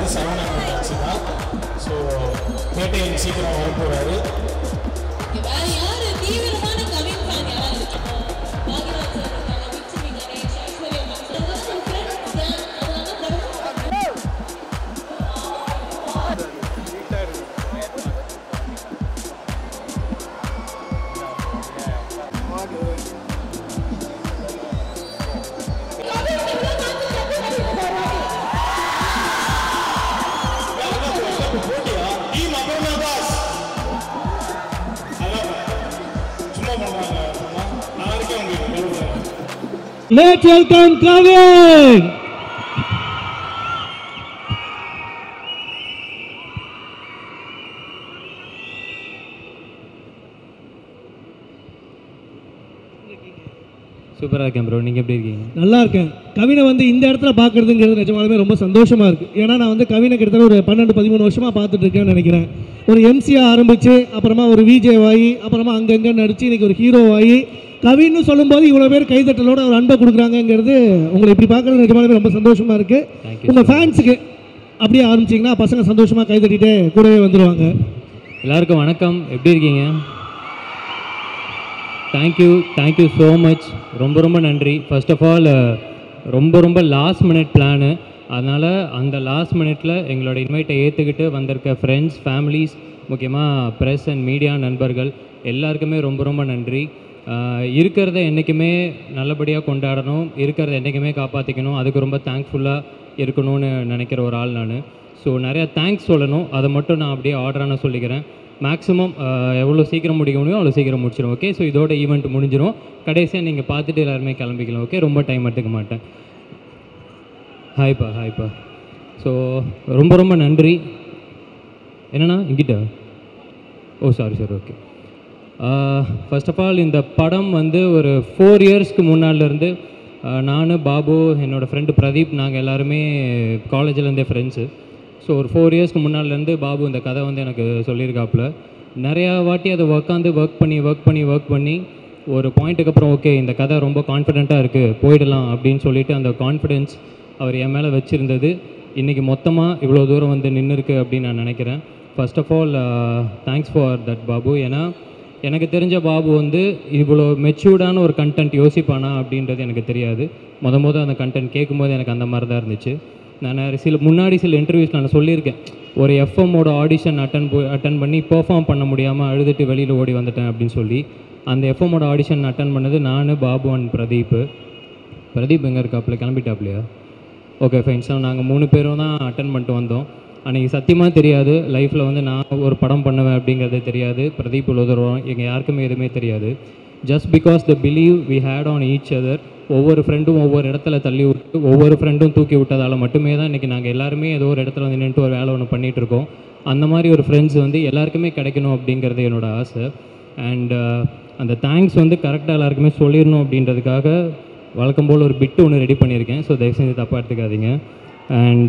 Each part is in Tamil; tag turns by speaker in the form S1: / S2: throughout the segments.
S1: வந்து சரவணன் டான்ஸ் தான் ஸோ பேட்டையன் சீக்கிரம் வரப்போகிறாரு
S2: வேற யாரு தீவிரமான கவின் ஃபேன் யாராவது இருக்கணும் பாகிராஜ் சார் இருக்காங்க விக்ஷமி Ganesh Aishwarya ma'am sir friends gang அதெல்லாம்
S1: போட்டியா டீம் அப்புறமா பாஸ் அதான் சும்மா பண்ணுறாங்க நான் இருக்கேன் உங்களுக்கு
S3: Let's welcome Kavin!
S4: சூப்பராக இருக்கேன் ப்ரோ நீங்கள் எப்படி இருக்கீங்க
S3: நல்லா இருக்கேன் கவினை வந்து இந்த இடத்துல பார்க்குறதுங்கிறது நிஜமாலுமே ரொம்ப சந்தோஷமாக இருக்குது ஏன்னா நான் வந்து கவினை கிட்டத்தட்ட ஒரு பன்னெண்டு பதிமூணு வருஷமாக பார்த்துட்டு இருக்கேன்னு நினைக்கிறேன் ஒரு எம்சியாக ஆரம்பித்து அப்புறமா ஒரு விஜே ஆகி அப்புறமா அங்கங்கே நடித்து இன்னைக்கு ஒரு ஹீரோ ஆகி கவின்னு சொல்லும்போது இவ்வளோ பேர் கைதட்டலோட ஒரு அன்பை கொடுக்குறாங்கங்கிறது உங்களை இப்படி பார்க்குறது நிஜமாலுமே ரொம்ப சந்தோஷமாக இருக்குது
S4: Thank you
S3: உங்கள் ஃபேன்ஸுக்கு அப்படியே ஆரம்பிச்சிங்கன்னா பசங்க சந்தோஷமாக கைதட்டிட்டு கூடவே வந்துடுவாங்க
S4: எல்லாருக்கும் வணக்கம் எப்படி இருக்கீங்க தேங்க்யூ தேங்க்யூ ஸோ மச் ரொம்ப ரொம்ப நன்றி ஃபர்ஸ்ட் ஆஃப் ஆல் ரொம்ப ரொம்ப லாஸ்ட் மினிட் பிளானு அதனால் அந்த லாஸ்ட் மினிட்ல எங்களோட இன்வைட்டை ஏற்றுக்கிட்டு வந்திருக்க ஃப்ரெண்ட்ஸ் ஃபேமிலிஸ் முக்கியமாக ப்ரெஸ் அண்ட் மீடியா நண்பர்கள் எல்லாருக்குமே ரொம்ப ரொம்ப நன்றி அஹ், இருக்கிறத என்றைக்குமே நல்லபடியாக கொண்டாடணும் இருக்கிறத என்றைக்குமே காப்பாற்றிக்கணும் அதுக்கு ரொம்ப தேங்க்ஃபுல்லாக இருக்கணும்னு நினைக்கிற ஒரு ஆள் நான் ஸோ நிறையா தேங்க்ஸ் சொல்லணும் அதை மட்டும் நான் அப்படியே ஆர்டரான சொல்லிக்கிறேன் மேக்ஸிமம் எவ்வளோ சீக்கிரம் முடிக்க முடியும் அவ்வளோ சீக்கிரம் முடிச்சிடும் ஓகே ஸோ இதோட ஈவெண்ட் முடிஞ்சிடும் கடைசியாக நீங்கள் பார்த்துட்டு எல்லாருமே கிளம்பிக்கலாம் ஓகே ரொம்ப டைம் எடுத்துக்க மாட்டேன் ஹாய்ப்பா ஹாய்ப்பா ஸோ ரொம்ப ரொம்ப நன்றி என்னண்ணா இங்கிட்ட oh sorry sir okay first of all இந்த படம் வந்து ஒரு ஃபோர் இயர்ஸ்க்கு முன்னாடிலேருந்து நான் பாபு என்னோடய ஃப்ரெண்டு பிரதீப் நாங்கள் எல்லாருமே காலேஜ்லேருந்தே ஃப்ரெண்ட்ஸு ஸோ ஒரு ஃபோர் இயர்ஸ்க்கு முன்னாடிலேருந்து பாபு இந்த கதை வந்து எனக்கு சொல்லியிருக்காப்புல நிறையா வாட்டி அதை உக்காந்து ஒர்க் பண்ணி ஒர்க் பண்ணி ஒர்க் பண்ணி ஒரு பாயிண்ட்டுக்கு அப்புறம் ஓகே இந்த கதை ரொம்ப கான்ஃபிடென்ட்டாக இருக்குது போயிடலாம் அப்படின்னு சொல்லிட்டு அந்த கான்ஃபிடென்ஸ் அவர் என் மேலே வச்சுருந்தது இன்றைக்கி மொத்தமாக இவ்வளோ தூரம் வந்து நின்று இருக்கு அப்படின்னு நான் நினைக்கிறேன் first of all thanks for that Babu ஏன்னா எனக்கு தெரிஞ்ச பாபு வந்து இவ்வளோ மெச்சூர்டான ஒரு கண்டென்ட் யோசிப்பானா அப்படின்றது எனக்கு தெரியாது முத முத அந்த கண்டென்ட் கேட்கும்போது எனக்கு அந்த மாதிரி தான் இருந்துச்சு நான் நிறைய சில முன்னாடி சில இன்டர்வியூஸ் நான் சொல்லியிருக்கேன் ஒரு எஃப்எம்மோட ஆடிஷன் அட்டன் போய் அட்டன் பண்ணி பெர்ஃபார்ம் பண்ண முடியாமல் அழுதுட்டு வெளியில் ஓடி வந்துட்டேன் அப்படின்னு சொல்லி அந்த எஃப்எம்மோட ஆடிஷன் அட்டன் பண்ணது நான் பாபு அண்ட் பிரதீப் பிரதீப் எங்கே இருக்காப்புல கிளம்பிட்டாப்லையா ஓகே ஃபைன் சார் நாங்கள் மூணு பேரும் தான் அட்டன் பண்ணிட்டு வந்தோம் அன்றைக்கி சத்தியமாக தெரியாது லைஃப்பில் வந்து நான் ஒரு படம் பண்ணுவேன் அப்படிங்கிறது தெரியாது பிரதீப் இவ்வளோ தூரம் எங்கள் யாருக்குமே எதுவுமே தெரியாது just because the believe we had on each other ஒவ்வொரு ஃப்ரெண்டும் ஒவ்வொரு இடத்துல தள்ளி விட்டு ஒவ்வொரு ஃப்ரெண்டும் தூக்கி விட்டதால் மட்டுமே தான் இன்றைக்கி நாங்கள் எல்லாருமே ஏதோ ஒரு இடத்துல வந்து நின்றுட்டு ஒரு வேலை ஒன்று பண்ணிகிட்டு இருக்கோம் அந்த மாதிரி ஒரு ஃப்ரெண்ட்ஸ் வந்து எல்லாருக்குமே கிடைக்கணும் அப்படிங்கிறது என்னோட ஆசை அண்ட் அந்த தேங்க்ஸ் வந்து கரெக்டாக எல்லாருக்குமே சொல்லிடணும் அப்படின்றதுக்காக வழக்கம் போல் ஒரு பிட்டு ஒன்று ரெடி பண்ணியிருக்கேன் ஸோ தயவு செஞ்சு தப்பாக எடுத்துக்காதீங்க அண்ட்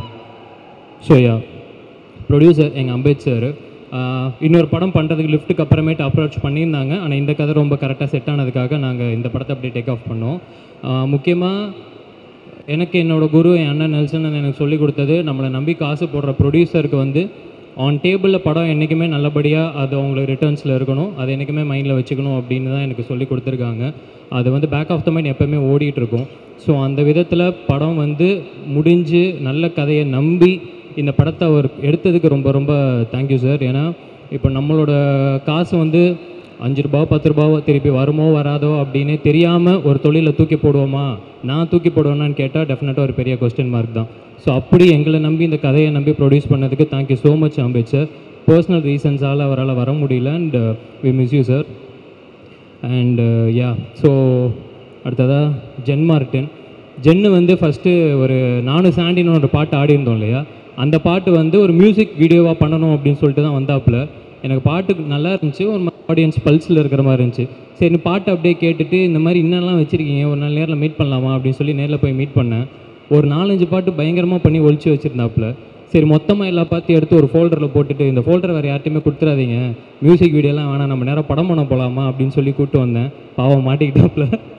S4: ஸோ யா ப்ரொடியூசர் எங்கள் அம்பேத் சார் இன்னொரு படம் பண்ணுறதுக்கு லிஃப்ட்டுக்கு அப்புறமேட்டு அப்ரோச் பண்ணியிருந்தாங்க ஆனால் இந்த கதை ரொம்ப கரெக்டாக செட் ஆனதுக்காக நாங்கள் இந்த படத்தை அப்படியே டேக் ஆஃப் பண்ணோம் முக்கியமாக எனக்கு என்னோட குரு என் அண்ணன் நெல்சன் எனக்கு சொல்லி கொடுத்தது நம்மளை நம்பி காசு போடுற ப்ரொடியூசருக்கு வந்து ஆன் டேபிளில் படம் என்றைக்குமே நல்லபடியாக அது அவங்களுக்கு ரிட்டர்ன்ஸில் இருக்கணும் அதை என்றைக்குமே மைண்டில் வச்சுக்கணும் அப்படின்னு தான் எனக்கு சொல்லி கொடுத்துருக்காங்க அது வந்து பேக் ஆஃப் த மைண்ட் எப்போவுமே ஓடிட்டு இருக்கும் ஸோ அந்த விதத்தில் படம் வந்து முடிஞ்சு நல்ல கதையை நம்பி இந்த படத்தை அவர் எடுத்ததுக்கு ரொம்ப ரொம்ப தேங்க்யூ சார் ஏன்னா இப்போ நம்மளோட காசு வந்து அஞ்சு ரூபா பத்து ரூபாவோ திருப்பி வருமோ வராதோ அப்படின்னு தெரியாமல் ஒரு தொழிலை தூக்கி போடுவோமா நான் தூக்கி போடுவேனான்னு கேட்டால் டெஃபினட்டாக ஒரு பெரிய கொஸ்டின் மார்க் தான் ஸோ அப்படி எங்களை நம்பி இந்த கதையை நம்பி ப்ரொடியூஸ் பண்ணதுக்கு thank you so much Ambeth sir personal ரீசன்ஸால் அவரால் வர முடியல and we miss you sir and yeah so அடுத்ததாக ஜென் மார்டின் ஜென்னு வந்து ஃபஸ்ட்டு ஒரு நானும் சாண்டின்னு ஒரு பாட்டு ஆடி இருந்தோம் இல்லையா அந்த பாட்டு வந்து ஒரு மியூசிக் வீடியோவாக பண்ணணும் அப்படின்னு சொல்லிட்டு தான் வந்தாப்புல எனக்கு பாட்டு நல்லா இருந்துச்சு ஒரு ஆடியன்ஸ் பல்ஸில் இருக்கிற மாதிரி இருந்துச்சு சரி நீ பாட்டு அப்படியே கேட்டுட்டு இந்த மாதிரி இன்னெல்லாம் வச்சுருக்கீங்க ஒரு நாள் நேரில் மீட் பண்ணலாமா அப்படின்னு சொல்லி நேரில் போய் மீட் பண்ணேன் ஒரு நாலஞ்சு பாட்டு பயங்கரமாக பண்ணி ஒழிச்சு வச்சுருந்தாப்புல சரி மொத்தமாக எல்லா பாத்தையும் எடுத்து ஒரு ஃபோல்டரில் போட்டுட்டு இந்த ஃபோல்டர் வேறு யார்ட்டையுமே கொடுத்துறாதீங்க மியூசிக் வீடியோலாம் வேணாம் நம்ம நேரம் படம் பண்ண போகலாமா அப்படின்னு சொல்லி கூப்பிட்டு வந்தேன் பாவம் மாட்டிக்கிட்டாப்புல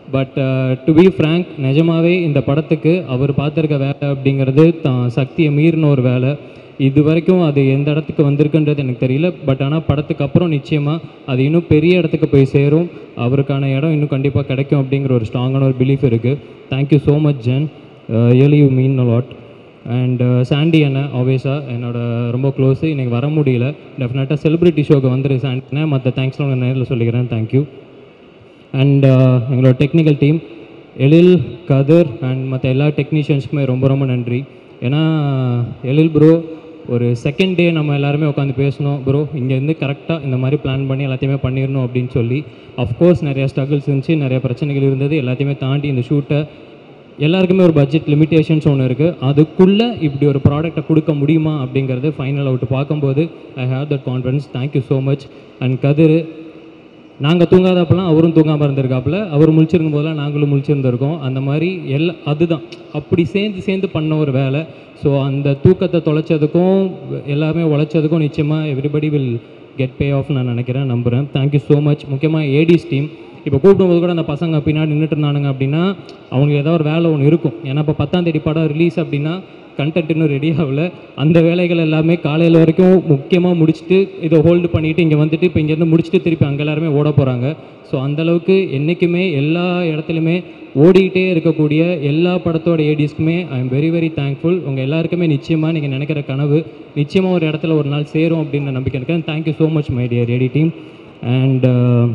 S4: பட் டு பி ஃப்ரேங்க் நிஜமாவே இந்த படத்துக்கு அவர் பார்த்துருக்க வேலை அப்படிங்கிறது தான் சக்தியை மீறின ஒரு வேலை இது வரைக்கும் அது எந்த இடத்துக்கு வந்திருக்குன்றது எனக்கு தெரியல பட் ஆனால் படத்துக்கு அப்புறம் நிச்சயமாக அது இன்னும் பெரிய இடத்துக்கு போய் சேரும் அவருக்கான இடம் இன்னும் கண்டிப்பாக கிடைக்கும் அப்படிங்கிற ஒரு ஸ்ட்ராங்கான ஒரு பிலீஃப் இருக்குது thank you so much Jen really you mean a lot and Sandy அண்ணன் ஆவேஸாக என்னோட ரொம்ப க்ளோஸு இன்னைக்கு வர முடியல டெஃபினட்டாக செலிப்ரிட்டி ஷோக்கு வந்துரு சாண்டி மற்ற தேங்க்ஸ்லாம் உங்கள் நேரில் சொல்லிக்கிறேன் தேங்க்யூ அண்ட் எங்களோட technical team Ezhil Kathir and மற்ற எல்லா டெக்னீஷியன்ஸ்க்குமே ரொம்ப ரொம்ப நன்றி ஏன்னா எழில் ப்ரோ ஒரு செகண்ட் டே நம்ம எல்லாருமே உட்காந்து பேசணும் ப்ரோ இங்கேருந்து கரெக்டாக இந்த மாதிரி பிளான் பண்ணி எல்லாத்தையுமே பண்ணிடணும் அப்படின்னு சொல்லி அஃப்கோர்ஸ் நிறைய ஸ்ட்ரகிள்ஸ் இருந்துச்சு நிறைய பிரச்சனைகள் இருந்தது எல்லாத்தையுமே தாண்டி இந்த ஷூட்டை எல்லாருக்குமே ஒரு பட்ஜெட் லிமிட்டேஷன்ஸ் ஒன்று இருக்குது அதுக்குள்ளே இப்படி ஒரு ப்ராடக்ட்டை கொடுக்க முடியுமா அப்படிங்கிறது ஃபைனல் அவுட் பார்க்கும்போது I have that confidence thank you so much and Kathir நாங்கள் தூங்காதப்பெல்லாம் அவரும் தூங்காமல் இருந்திருக்காப்புல அவர் முழிச்சிருக்கும் போதெல்லாம் நாங்களும் முழிச்சிருந்திருக்கோம் அந்த மாதிரி எல்லா அதுதான் அப்படி சேர்ந்து சேர்ந்து பண்ண ஒரு வேலை ஸோ அந்த தூக்கத்தை தொலைச்சதுக்கும் எல்லாமே உழைச்சதுக்கும் நிச்சயமாக everybody will get pay off நான் நினைக்கிறேன் நம்புகிறேன் தேங்க்யூ ஸோ மச் முக்கியமாக ஏடிஸ் டீம் இப்போ கூப்பிடும்போது கூட அந்த பசங்க பின்னாடி நின்றுட்டு இருந்தானுங்க அப்படின்னா அவங்களுக்கு ஏதாவது ஒரு வேலை ஒன்று இருக்கும் ஏன்னா இப்போ பத்தாம் தேதி படம் ரிலீஸ் அப்படின்னா கண்டென்ட் இன்னும் ரெடி ஆகல அந்த வேலைகள் எல்லாமே காலையில் வரைக்கும் முக்கியமாக முடிச்சுட்டு இதை ஹோல்டு பண்ணிட்டு இங்கே வந்துட்டு இப்போ இங்கேருந்து முடிச்சுட்டு திருப்பி அங்கே எல்லாருமே ஓட போகிறாங்க ஸோ அந்தளவுக்கு என்றைக்குமே எல்லா இடத்துலையுமே ஓடிக்கிட்டே இருக்கக்கூடிய எல்லா படத்தோட ஏடிஸ்க்குமே I am very very thankful உங்கள் எல்லாருக்குமே நிச்சயமாக நீங்கள் நினைக்கிற கனவு நிச்சயமாக ஒரு இடத்துல ஒரு நாள் சேரும் அப்படின்னு நம்பிக்கை இருக்கேன் thank you so much my dear AD team and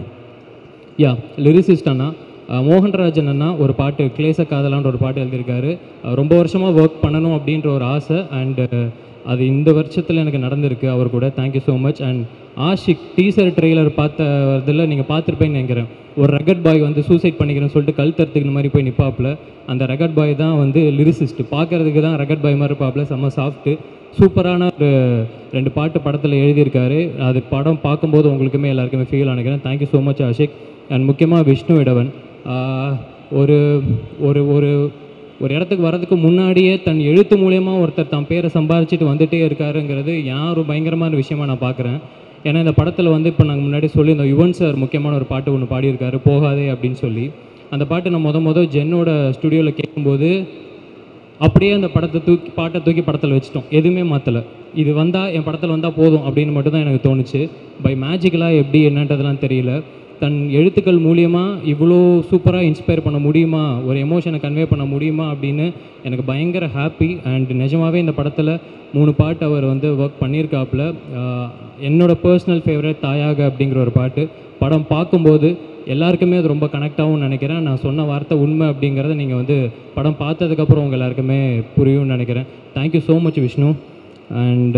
S4: yeah lyricist அண்ணா அஹ் மோகன்ராஜன் அண்ணா ஒரு பாட்டு கிளேச காதலான்ற ஒரு பாட்டு எழுதியிருக்காரு அஹ் ரொம்ப வருஷமாக ஒர்க் பண்ணணும் அப்படின்ற ஒரு ஆசை அண்டு அது இந்த வருஷத்தில் எனக்கு நடந்திருக்கு அவர் கூட thank you so much and Ashik teaser trailer பார்த்த இதில் நீங்கள் பார்த்துருப்பேன்னு நினைக்கிறேன் ஒரு ரகட் பாய் வந்து சூசைட் பண்ணிக்கிறேன்னு சொல்லிட்டு கல் தரத்துக்கு மாதிரி போய் நிற்பாப்புல அந்த ரகட் பாய் தான் வந்து லிரிசிஸ்ட் பார்க்கறதுக்கு தான் ரகட் பாய் மாதிரி இருப்பாப்புல செம்ம சாஃப்ட்டு சூப்பரான ஒரு ரெண்டு பாட்டு படத்தில் எழுதியிருக்காரு அது படம் பார்க்கும்போது உங்களுக்குமே எல்லாருக்குமே ஃபீல் நினைக்கிறேன் thank you so much Ashik and முக்கியமாக விஷ்ணு இடவன் ஆஹ் ஒரு ஒரு ஒரு ஒரு இடத்துக்கு வர்றதுக்கு முன்னாடியே தன் எழுத்து மூலயமா ஒருத்தர் தன் பேரை சம்பாதிச்சுட்டு வந்துட்டே இருக்காருங்கிறது யார் ஒரு பயங்கரமான விஷயமா நான் பார்க்குறேன் ஏன்னா இந்த படத்தில் வந்து இப்போ நாங்கள் முன்னாடி சொல்லியிருந்தோம் யுவன் சார் முக்கியமான ஒரு பாட்டு ஒன்று பாடியிருக்காரு போகாதே அப்படின்னு சொல்லி அந்த பாட்டு நான் முத முத ஜென்னோட ஸ்டுடியோவில் கேட்கும்போது அப்படியே அந்த படத்தை தூக்கி பாட்டை தூக்கி படத்தில் வச்சிட்டோம் எதுவுமே மாற்றலை இது வந்தால் என் படத்தில் வந்தால் போதும் அப்படின்னு மட்டும் தான் எனக்கு தோணுச்சு பை மேஜிக்கலாக எப்படி என்னன்றதெல்லாம் தெரியல தன் எழுத்துக்கள் மூலியமாக இவ்வளோ சூப்பராக இன்ஸ்பயர் பண்ண முடியுமா ஒரு எமோஷனை கன்வே பண்ண முடியுமா அப்படின்னு எனக்கு பயங்கர ஹாப்பி அண்ட் நிஜமாவே இந்த படத்தில் மூணு பாட்டு அவர் வந்து ஒர்க் பண்ணியிருக்காப்புல ஆஹ் என்னோட பர்சனல் ஃபேவரட் தாயாக அப்படிங்கிற ஒரு பாட்டு படம் பார்க்கும்போது எல்லாருக்குமே அது ரொம்ப கனெக்ட் ஆகும்னு நினைக்கிறேன் நான் சொன்ன வார்த்தை உண்மை அப்படிங்கிறத நீங்கள் வந்து படம் பார்த்ததுக்கப்புறம் உங்கள் எல்லாருக்குமே புரியும்னு நினைக்கிறேன் thank you so much Vishnu and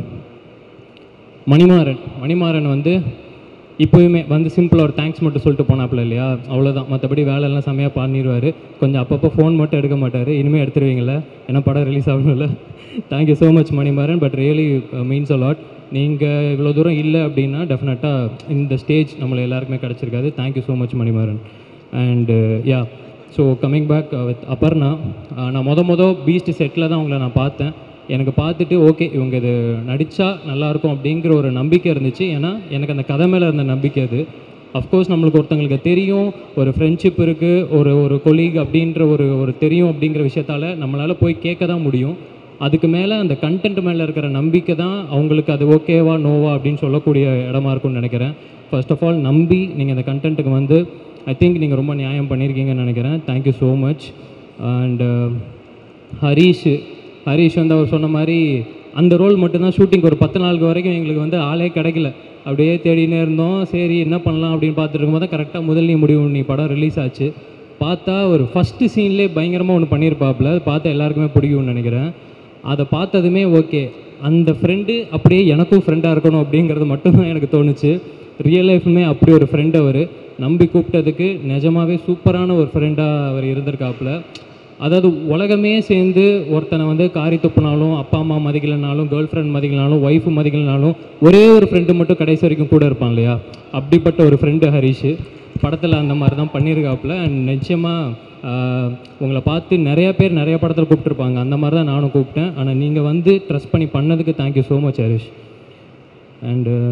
S4: Manimaran Manimaran வந்து இப்போயுமே வந்து சிம்பிளாக ஒரு தேங்க்ஸ் மட்டும் சொல்லிட்டு போனாப்புல இல்லையா அவ்வளோதான் மற்றபடி வேலையெல்லாம் செம்மையாக பண்ணிடுவார் கொஞ்சம் அப்பப்போ ஃபோன் மட்டும் எடுக்க மாட்டார் இனிமேல் எடுத்துருவீங்களே ஏன்னா படம் ரிலீஸ் ஆகணும்ல thank you so much Manimaran but really means a lot நீங்கள் இவ்வளோ தூரம் இல்லை அப்படின்னா டெஃபினட்டாக இந்த ஸ்டேஜ் நம்மளை எல்லாருக்குமே கிடச்சிருக்காது thank you so much Manimaran and yeah so coming back with Aparna ah நான் மொத மொத பீஸ்ட் செட்டில் தான் அவங்கள நான் பார்த்தேன் எனக்கு பார்த்துட்டு ஓகே இவங்க இது நடித்தா நல்லாயிருக்கும் அப்படிங்கிற ஒரு நம்பிக்கை இருந்துச்சு ஏன்னா எனக்கு அந்த கதை மேலே இருந்த நம்பிக்கை அது அஃப்கோர்ஸ் நம்மளுக்கு ஒருத்தங்களுக்கு தெரியும் ஒரு ஃப்ரெண்ட்ஷிப் இருக்குது ஒரு ஒரு கொலீக் அப்படின்ற ஒரு ஒரு தெரியும் அப்படிங்கிற விஷயத்தால் நம்மளால் போய் கேட்க தான் முடியும் அதுக்கு மேலே அந்த கண்டென்ட் மேலே இருக்கிற நம்பிக்கை தான் அவங்களுக்கு அது ஓகேவா நோவா அப்படின்னு சொல்லக்கூடிய இடமா இருக்கும்னு நினைக்கிறேன் ஃபர்ஸ்ட் ஆஃப் ஆல் நம்பி நீங்கள் அந்த கண்டென்ட்டுக்கு வந்து ஐ திங்க் நீங்கள் ரொம்ப நியாயம் பண்ணியிருக்கீங்கன்னு நினைக்கிறேன் thank you so much and Harish Harish வந்து அவர் சொன்ன மாதிரி அந்த ரோல் மட்டும்தான் ஷூட்டிங் ஒரு பத்து நாளுக்கு வரைக்கும் எங்களுக்கு வந்து ஆளே கிடைக்கல அப்படியே தேடினே இருந்தோம் சரி என்ன பண்ணலாம் அப்படின்னு பார்த்துட்டு இருக்கும்போது தான் கரெக்டாக முதல் நீ முடிவு நீ படம் ரிலீஸ் ஆச்சு பார்த்தா ஒரு ஃபஸ்ட்டு சீன்லேயே பயங்கரமாக ஒன்று பண்ணியிருப்பாப்புல அது பார்த்தா எல்லாருக்குமே பிடிக்கும்னு நினைக்கிறேன் அதை பார்த்ததுமே ஓகே அந்த ஃப்ரெண்டு அப்படியே எனக்கும் ஃப்ரெண்டாக இருக்கணும் அப்படிங்கிறது மட்டும்தான் எனக்கு தோணுச்சு ரியல் லைஃப்மே அப்படி ஒரு ஃப்ரெண்ட் அவர் நம்பி கூப்பிட்டதுக்கு நிஜமாவே சூப்பரான ஒரு ஃப்ரெண்டாக அவர் இருந்திருக்காப்புல அதாவது உலகமே சேர்ந்து ஒருத்தனை வந்து காரி துப்புனாலும் அப்பா அம்மா மதிக்கலைனாலும் கேர்ள் ஃப்ரெண்ட் மதிக்கலனாலும் ஒய்ஃபு மதிக்கலைனாலும் ஒரே ஒரு ஃப்ரெண்டு மட்டும் கடைசி வரைக்கும் கூட இருப்பான் இல்லையா அப்படிப்பட்ட ஒரு ஃப்ரெண்டு ஹரிஷ் படத்தில் அந்த மாதிரி தான் பண்ணியிருக்காப்புல அண்ட் நிச்சயமாக உங்களை பார்த்து நிறைய பேர் நிறைய படத்தில் கூப்பிட்டுருப்பாங்க அந்த மாதிரி தான் நானும் கூப்பிட்டேன் ஆனால் நீங்கள் வந்து ட்ரஸ்ட் பண்ணி பண்ணதுக்கு thank you so much Harish and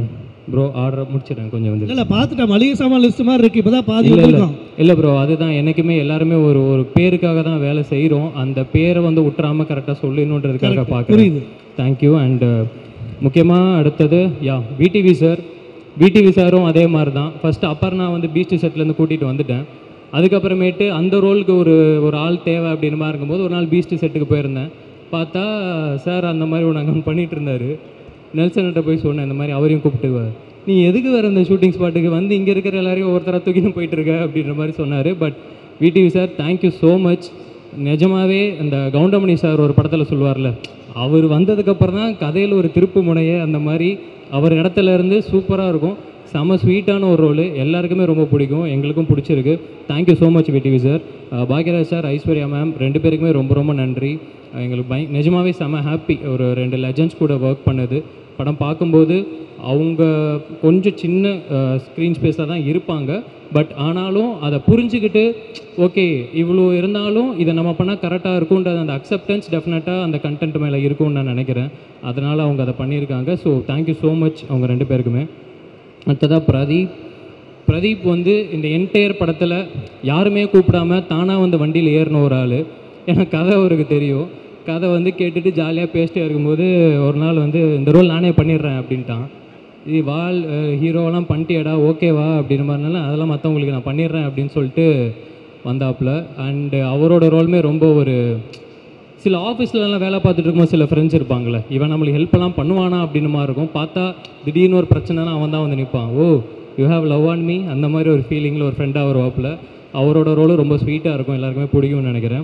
S4: bro order முடிச்சிடுறேன் கொஞ்சம் வந்து
S3: இல்லை பார்த்துட்டேன் மளிகை சாமான் லிஸ்ட் மாதிரி இருக்கு இப்போ தான் பாதி
S4: இல்லை இல்லை
S3: வந்திருக்கோம்
S4: இல்லை ப்ரோ அதுதான் என்றைக்குமே எல்லாருமே ஒரு ஒரு பேருக்காக தான் வேலை செய்கிறோம் அந்த பேரை வந்து விட்டுறாம கரெக்டாக சொல்லணுன்றதுக்காக பார்க்குறேன்
S3: புரியுது
S4: தேங்க்யூ அண்ட் முக்கியமாக அடுத்தது யா விடிவி சார் விடிவி சாரும் அதே மாதிரி தான் ஃபஸ்ட்டு அப்பர்னா வந்து பீச் செட்லேருந்து கூட்டிகிட்டு வந்துட்டேன் அதுக்கப்புறமேட்டு அந்த ரோலுக்கு ஒரு ஒரு ஆள் தேவை அப்படின்னு மாதிரி இருக்கும்போது ஒரு நாள் பீச் செட்டுக்கு போயிருந்தேன் பார்த்தா சார் அந்த மாதிரி ஒன்று அங்கே பண்ணிகிட்டு இருந்தார் நெல்சன்கிட்ட போய் சொன்னேன் இந்த மாதிரி அவரையும் கூப்பிட்டு நீ எதுக்கு வேறு இந்த ஷூட்டிங் ஸ்பாட்டுக்கு வந்து இங்கே இருக்கிற எல்லாரையும் ஒருத்தர தூக்கின்னு போயிட்டு இருக்க அப்படின்ற மாதிரி சொன்னார் but VTV sir thank you so much நிஜமாவே இந்த கவுண்டமணி சார் ஒரு படத்தில் சொல்லுவார்ல அவர் வந்ததுக்கப்புறம் தான் கதையில் ஒரு திருப்பு முனைய அந்த மாதிரி அவர் இடத்துல இருந்து சூப்பராக இருக்கும் செம ஸ்வீட்டான ஒரு ரோல் எல்லாருக்குமே ரொம்ப பிடிக்கும் எங்களுக்கும் பிடிச்சிருக்கு thank you so much VTV sir Bhagyaraj sir Aishwarya ma'am ரெண்டு பேருக்குமே ரொம்ப ரொம்ப நன்றி அஹ் எங்களுக்கு பய நிஜமாவே செம ஹாப்பி ஒரு ரெண்டு லெஜண்ட்ஸ் கூட ஒர்க் பண்ணது படம் பார்க்கும்போது அவங்க கொஞ்சம் சின்ன ஸ்க்ரீன் ஸ்பேஸில் தான் இருப்பாங்க பட் ஆனாலும் அதை புரிஞ்சுக்கிட்டு ஓகே இவ்வளோ இருந்தாலும் இதை நம்ம பண்ணால் கரெக்டாக இருக்கும்ன்றது அந்த அக்செப்டன்ஸ் டெஃபினட்டாக அந்த கண்டென்ட் மேலே இருக்கும்னு நான் நினைக்கிறேன் அதனால் அவங்க அதை பண்ணியிருக்காங்க ஸோ தேங்க்யூ ஸோ மச் அவங்க ரெண்டு பேருக்குமே அடுத்ததாக பிரதீப் பிரதீப் வந்து இந்த என்டையர் படத்தில் யாருமே கூப்பிடாம தானாக வந்து வண்டியில் ஏறின ஒரு ஆள் எனக்கு கதை அவருக்கு தெரியும் கதை வந்து கேட்டுட்டு ஜாலியாக பேசிட்டே இருக்கும்போது ஒரு நாள் வந்து இந்த ரோல் நானே பண்ணிடுறேன் அப்படின்ட்டான் இது வால் ஹீரோவெல்லாம் பண்ணிட்டியாடா ஓகேவா அப்படின்ற மாதிரினால அதெல்லாம் மற்றவங்களுக்கு நான் பண்ணிடுறேன் அப்படின்னு சொல்லிட்டு வந்தாப்புல அண்டு அவரோட ரோலுமே ரொம்ப ஒரு சில ஆஃபீஸ்லலாம் வேலை பார்த்துட்டு இருக்கும்போது சில ஃப்ரெண்ட்ஸ் இருப்பாங்களே இவன் நம்மளுக்கு ஹெல்ப் எல்லாம் பண்ணுவானா அப்படின்னு மாதிரி இருக்கும் பார்த்தா திடீர்னு ஒரு பிரச்சனைனா அவன் தான் வந்து நிற்பான் oh you have love on me அந்த மாதிரி ஒரு ஃபீலிங்கில் ஒரு ஃப்ரெண்டாக வருவாப்புல அவரோட ரோலும் ரொம்ப ஸ்வீட்டாக இருக்கும் எல்லாருக்குமே பிடிக்கும்னு நினைக்கிறேன்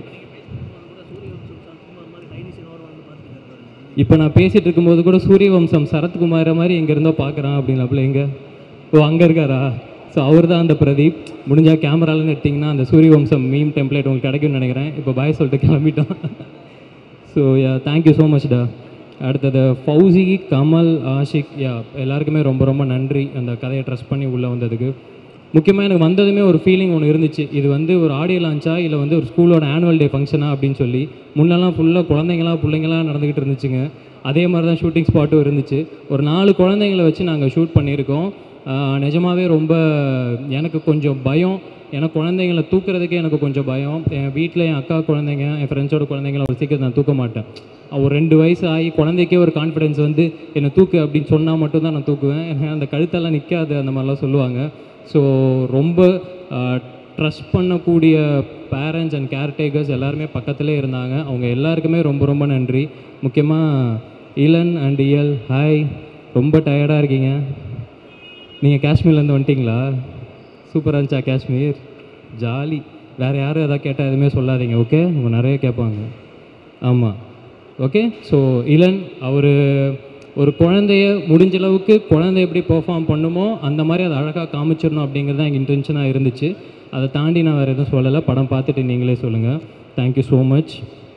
S4: இப்போ நான் பேசிகிட்டு இருக்கும்போது கூட சூரியவம்சம் சரத்குமார மாதிரி எங்கே இருந்தோ பார்க்குறான் அப்படின்னாப்புல எங்கே ஓ அங்கே இருக்காரா ஸோ அவர் தான் அந்த பிரதீப் முடிஞ்சால் கேமராலன்னு எடுத்திங்கன்னா அந்த சூரியவம்சம் மீம் டெம்ப்ளேட் உங்களுக்கு கிடைக்கும்னு நினைக்கிறேன் இப்போ பாய் சொல்லிட்டு கிளம்பிட்டான் so yeah thank you so much டா அடுத்தது ஃபௌசி கமல் ஆஷிக் யா எல்லாருக்குமே ரொம்ப ரொம்ப நன்றி அந்த கதையை ட்ரஸ்ட் பண்ணி உள்ளே வந்ததுக்கு முக்கியமாக எனக்கு வந்ததுமே ஒரு ஃபீலிங் ஒன்று இருந்துச்சு இது வந்து ஒரு ஆடியோ லான்ச்சா இல்லை வந்து ஒரு ஸ்கூலோட ஆனுவல் டே ஃபங்க்ஷனா அப்படின்னு சொல்லி முன்னெல்லாம் ஃபுல்லாக குழந்தைங்களா பிள்ளைங்களாம் நடந்துக்கிட்டு இருந்துச்சுங்க அதே மாதிரி தான் ஷூட்டிங் ஸ்பாட்டும் இருந்துச்சு ஒரு நாலு குழந்தைங்கள வச்சு நாங்கள் ஷூட் பண்ணியிருக்கோம் ஆஹ் நிஜமாவே ரொம்ப எனக்கு கொஞ்சம் பயம் எனக்கு குழந்தைங்கள தூக்குறதுக்கே எனக்கு கொஞ்சம் பயம் என் வீட்டில் என் அக்கா குழந்தைங்க என் ஃப்ரெண்ட்ஸோட குழந்தைங்கள ஒரு சீக்கிரம் நான் தூக்க மாட்டேன் ஒரு ரெண்டு வயசு ஆகி குழந்தைக்கே ஒரு கான்ஃபிடென்ஸ் வந்து என்னை தூக்கு அப்படின்னு சொன்னால் மட்டும்தான் நான் தூக்குவேன் ஏன்னா அந்த கழுத்தெல்லாம் நிற்காது அந்த மாதிரிலாம் சொல்லுவாங்க ஸோ ரொம்ப ட்ரஸ்ட் பண்ணக்கூடிய பேரண்ட்ஸ் அண்ட் கேர்டேக்கர்ஸ் எல்லாருமே பக்கத்துலேயே இருந்தாங்க அவங்க எல்லாருக்குமே ரொம்ப ரொம்ப நன்றி முக்கியமாக இளன் அண்ட் இயல் ஹாய் ரொம்ப டயர்டாக இருக்கீங்க நீங்கள் காஷ்மீர்லேருந்து வந்துட்டீங்களா சூப்பராக இருந்துச்சா காஷ்மீர் ஜாலி வேறு யாரும் எதாவது கேட்டால் எதுவுமே சொல்லாதீங்க ஓகே உங்க நிறைய கேட்பாங்க ஆமாம் ஓகே ஸோ இளன் அவர் ஒரு குழந்தைய முடிஞ்ச அளவுக்கு குழந்தை எப்படி பெர்ஃபார்ம் பண்ணுமோ அந்த மாதிரி அதை அழகாக காமிச்சிடணும் அப்படிங்கிறது தான் எங்கள் இன்டென்ஷனாக இருந்துச்சு அதை தாண்டி நான் வேறு எதுவும் சொல்லலை படம் பார்த்துட்டு நீங்களே சொல்லுங்கள் thank you so much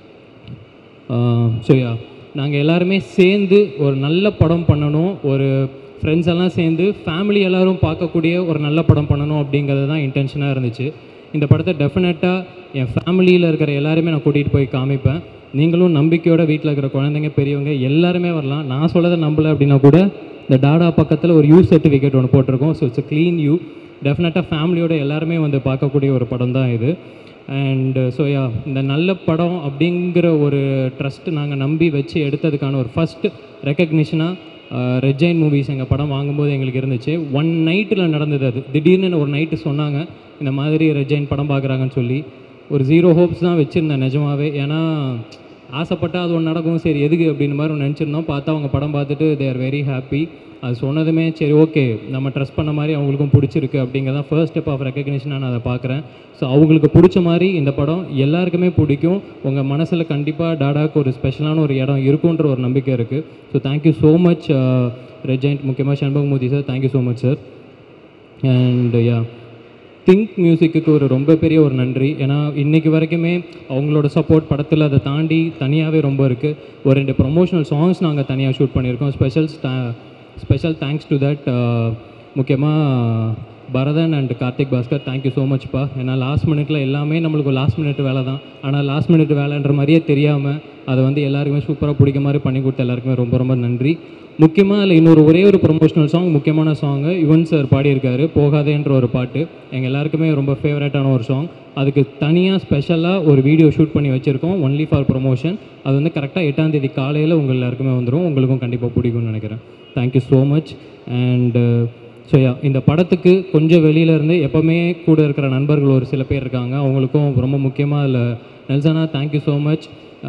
S4: so yeah நாங்கள் எல்லாருமே சேர்ந்து ஒரு நல்ல படம் பண்ணணும் ஒரு ஃப்ரெண்ட்ஸ் எல்லாம் சேர்ந்து ஃபேமிலி எல்லாரும் பார்க்கக்கூடிய ஒரு நல்ல படம் பண்ணணும் அப்படிங்கிறது தான் இன்டென்ஷனாக இருந்துச்சு இந்த படத்தை டெஃபினட்டாக என் ஃபேமிலியில் இருக்கிற எல்லாருமே நான் கூட்டிகிட்டு போய் காமிப்பேன் நீங்களும் நம்பிக்கையோட வீட்டில் இருக்கிற குழந்தைங்க பெரியவங்க எல்லாருமே வரலாம் நான் சொல்லதை நம்பலை அப்படின்னா கூட இந்த டாடா பக்கத்தில் ஒரு யூ சர்டிஃபிகேட் ஒன்று போட்டிருக்கோம் ஸோ இட்ஸ் க்ளீன் யூ டெஃபினட்டாக ஃபேமிலியோட எல்லாருமே வந்து பார்க்கக்கூடிய ஒரு படம் தான் இது அண்ட் ஸோ யா இந்த நல்ல படம் அப்படிங்கிற ஒரு ட்ரஸ்ட் நாங்கள் நம்பி வச்சு எடுத்ததுக்கான ஒரு ஃபஸ்ட்டு ரெக்கக்னிஷனாக ரெஜைன் மூவிஸ் எங்கள் படம் வாங்கும்போது எங்களுக்கு இருந்துச்சு ஒன் நைட்டில் நடந்தது அது திடீர்னு ஒரு நைட்டு சொன்னாங்க இந்த மாதிரி ரெஜைன் படம் பார்க்குறாங்கன்னு சொல்லி ஒரு ஜீரோ ஹோப்ஸ் தான் வச்சுருந்தேன் நிஜமாவே ஏன்னா ஆசைப்பட்டா அது ஒன்று நடக்கும் சரி எதுக்கு அப்படின்னு மாதிரி ஒன்று நினச்சிருந்தோம் பார்த்தா அவங்க படம் பார்த்துட்டு தே ஆர் வெரி ஹாப்பி அது சொன்னதுமே சரி ஓகே நம்ம ட்ரஸ்ட் பண்ண மாதிரி அவங்களுக்கும் பிடிச்சிருக்கு அப்படிங்கிறதான் ஃபர்ஸ்ட் ஸ்டெப் ஆஃப் ரெக்கக்னிஷனாக நான் அதை பார்க்குறேன் ஸோ அவங்களுக்கு பிடிச்ச மாதிரி இந்த படம் எல்லாருக்குமே பிடிக்கும் உங்கள் மனசில் கண்டிப்பாக டாடாக்கு ஒரு ஸ்பெஷலான ஒரு இடம் இருக்குன்ற ஒரு நம்பிக்கை இருக்குது ஸோ தேங்க்யூ ஸோ மச் ரெஜெண்ட் முக்கியமாக Shanbagamoorthy sir thank you so much sir and yeah think மியூசிக்கு ஒரு ரொம்ப பெரிய ஒரு நன்றி ஏன்னா இன்னைக்கு வரைக்குமே அவங்களோட சப்போர்ட் படத்தில் அதை தாண்டி தனியாகவே ரொம்ப இருக்குது ஒரு ரெண்டு ப்ரொமோஷனல் சாங்ஸ் நாங்கள் தனியாக ஷூட் பண்ணியிருக்கோம் special special thanks to that முக்கியமாக Bharathan and Karthik Bhaskar thank you so மச்ப்பா ஏன்னா லாஸ்ட் மினிட்ல எல்லாமே நம்மளுக்கு லாஸ்ட் மினிட் வேலை தான் ஆனால் லாஸ்ட் மினிட் வேலைன்ற மாதிரியே தெரியாமல் அதை வந்து எல்லாருக்குமே சூப்பராக பிடிக்க மாதிரி பண்ணி கொடுத்த எல்லாருக்குமே ரொம்ப ரொம்ப நன்றி முக்கியமாக அதில் இன்னொரு ஒரே ஒரு ப்ரொமோஷனல் சாங் முக்கியமான சாங்கு யுவன் சார் பாடியிருக்காரு போகாதேன்ற ஒரு பாட்டு எங்கள் எல்லாருக்குமே ரொம்ப ஃபேவரட்டான ஒரு சாங் அதுக்கு தனியாக ஸ்பெஷலாக ஒரு வீடியோ ஷூட் பண்ணி வச்சுருக்கோம் ஒன்லி ஃபார் ப்ரொமோஷன் அது வந்து கரெக்டாக எட்டாம் தேதி காலையில் உங்கள் எல்லாருக்குமே வந்துடும் உங்களுக்கும் கண்டிப்பாக பிடிக்கும்னு நினைக்கிறேன் thank you so much and so yeah இந்த படத்துக்கு கொஞ்சம் வெளியில இருந்து எப்போவுமே கூட இருக்கிற நண்பர்கள் ஒரு சில பேர் இருக்காங்க அவங்களுக்கும் ரொம்ப முக்கியமாக அதில் நெல்சனா தேங்க்யூ ஸோ மச்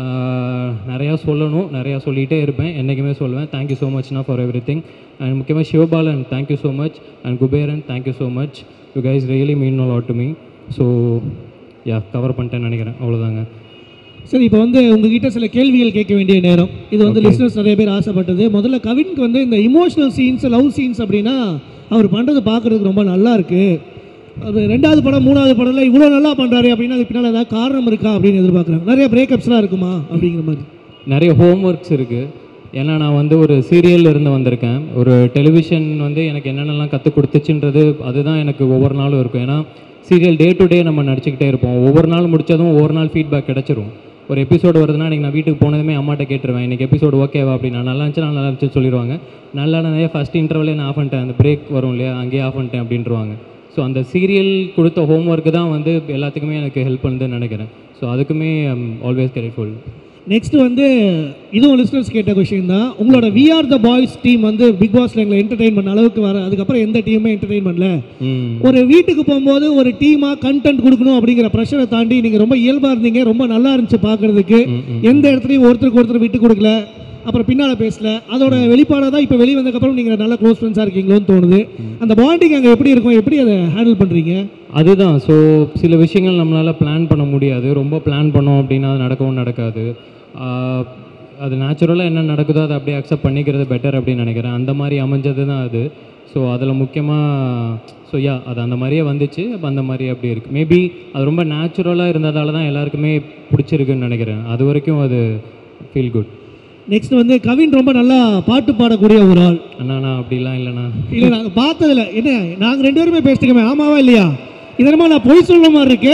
S4: நிறையா சொல்லணும் நிறையா சொல்லிகிட்டே இருப்பேன் என்றைக்குமே சொல்லுவேன் தேங்க்யூ ஸோ மச்னா ஃபார் எவ்ரி திங் அண்ட் முக்கியமாக Sivabalan thank you so much and Kuberan thank you so much you guys really mean no lot to me so yeah cover பண்ணிட்டேன்னு நினைக்கிறேன் அவ்வளோதாங்க
S3: சரி இப்போ வந்து உங்ககிட்ட சில கேள்விகள் கேட்க வேண்டிய நேரம் இது வந்து லிஸ்னர்ஸ் நிறைய பேர் ஆசைப்பட்டது முதல்ல கவின்க்கு வந்து இந்த இமோஷனல் சீன்ஸ் லவ் சீன்ஸ் அப்படின்னா அவர் பண்ணுறது பார்க்குறதுக்கு ரொம்ப நல்லா இருக்கு அது ரெண்டாவது படம் மூணாவது படம்ல இவ்வளோ நல்லா பண்ணுறாரு அப்படின்னா அது பின்னால் ஏதாவது காரணம் இருக்கா அப்படின்னு எதிர்பார்க்குறாங்க நிறைய பிரேக்கப்ஸ்லாம் இருக்குமா அப்படிங்கிற மாதிரி
S4: நிறைய ஹோம் ஒர்க்ஸ் இருக்குது ஏன்னா நான் வந்து ஒரு சீரியல்ல இருந்து வந்திருக்கேன் ஒரு டெலிவிஷன் வந்து எனக்கு என்னென்னலாம் கற்றுக் கொடுத்துச்சுன்றது அதுதான் எனக்கு ஒவ்வொரு நாளும் இருக்கும் ஏன்னா சீரியல் டே டு டே நம்ம நடிச்சுக்கிட்டே இருப்போம் ஒவ்வொரு நாள் முடிச்சதும் ஒவ்வொரு நாள் ஃபீட்பேக் கிடச்சிரும் ஒரு எபிசோடு வருதுன்னா இன்றைக்கி நான் வீட்டுக்கு போனதுமே அம்மாட்ட கேட்டுருவேன் இன்றைக்கி எபிசோடு ஓகேவா அப்படின்னா நல்லா இருந்துச்சு நல்லா இருந்துச்சு சொல்லிடுவாங்க நல்லா இருந்ததே ஃபஸ்ட் இன்டர்வலே நான் ஆஃப் பண்ணிட்டேன் அந்த பிரேக் வரும் இல்லையா அங்கேயே ஆஃப் பண்ணிட்டேன் அப்படின்றவாங்க ஸோ அந்த சீரியல் கொடுத்த ஹோம் ஒர்க்கு தான் வந்து எல்லாத்துக்குமே எனக்கு ஹெல்ப் பண்ணுதுன்னு நினைக்கிறேன் ஸோ அதுக்குமே ஆல்வேஸ் கிரேட்ஃபுல்
S3: நெக்ஸ்ட் வந்து இதுவும் லிஸ்னர்ஸ் கேட்ட கொஷின் தான் உங்களோட we are the boys team வந்து பிக் பாஸ்ல எங்களை என்டர்டெயின் பண்ண அளவுக்கு வர அதுக்கப்புறம் எந்த டீமுமே என்டர்டெயின் பண்ணல
S4: ம்
S3: ஒரு வீட்டுக்கு போகும்போது ஒரு டீமாக கண்டென்ட் கொடுக்கணும் அப்படிங்கிற ப்ரெஷரை தாண்டி நீங்கள் ரொம்ப இயல்பாக இருந்தீங்க ரொம்ப நல்லா இருந்துச்சு பார்க்கறதுக்கு எந்த இடத்துலையும் ஒருத்தருக்கு ஒருத்தர் விட்டு கொடுக்கல அப்புறம் பின்னால் பேசல அதோட வெளிப்பாடாக தான் இப்போ வெளியே வந்ததுக்கப்புறம் நீங்கள் நல்ல க்ளோஸ் ஃப்ரெண்ட்ஸாக இருக்கீங்களோன்னு தோணுது அந்த பாண்டிங் அங்கே எப்படி இருக்கும் எப்படி அதை ஹேண்டில் பண்ணுறீங்க
S4: அதுதான் ஸோ சில விஷயங்கள் நம்மளால் பிளான் பண்ண முடியாது ரொம்ப பிளான் பண்ணோம் அப்படின்னா அது நடக்கவும் நடக்காது ஆஹ் அது நேச்சுரலாக என்ன நடக்குதோ அதை அப்படியே அக்செப்ட் பண்ணிக்கிறது பெட்டர் அப்படின்னு நினைக்கிறேன் அந்த மாதிரி அமைஞ்சது தான் அது ஸோ அதில் முக்கியமாக ஸோ யா அது அந்த மாதிரியே வந்துச்சு அப்போ அந்த மாதிரி அப்படி இருக்குது மேபி அது ரொம்ப நேச்சுரலாக இருந்ததால தான் எல்லாருக்குமே பிடிச்சிருக்குன்னு நினைக்கிறேன் அது வரைக்கும் அது ஃபீல் குட்
S3: நெக்ஸ்ட் வந்து கவின் ரொம்ப நல்லா பாட்டு பாடக்கூடிய ஒரு ஆள்
S4: அண்ணா நான் அப்படிலாம் இல்லைண்ணா
S3: இல்லை நாங்கள் பார்த்ததில்ல என்ன நாங்கள் ரெண்டு பேருமே பேசிட்டுக்கோமே ஆமாவா இல்லையா இதனமா நான் பொய் சொல்ல மாதிரி இருக்கு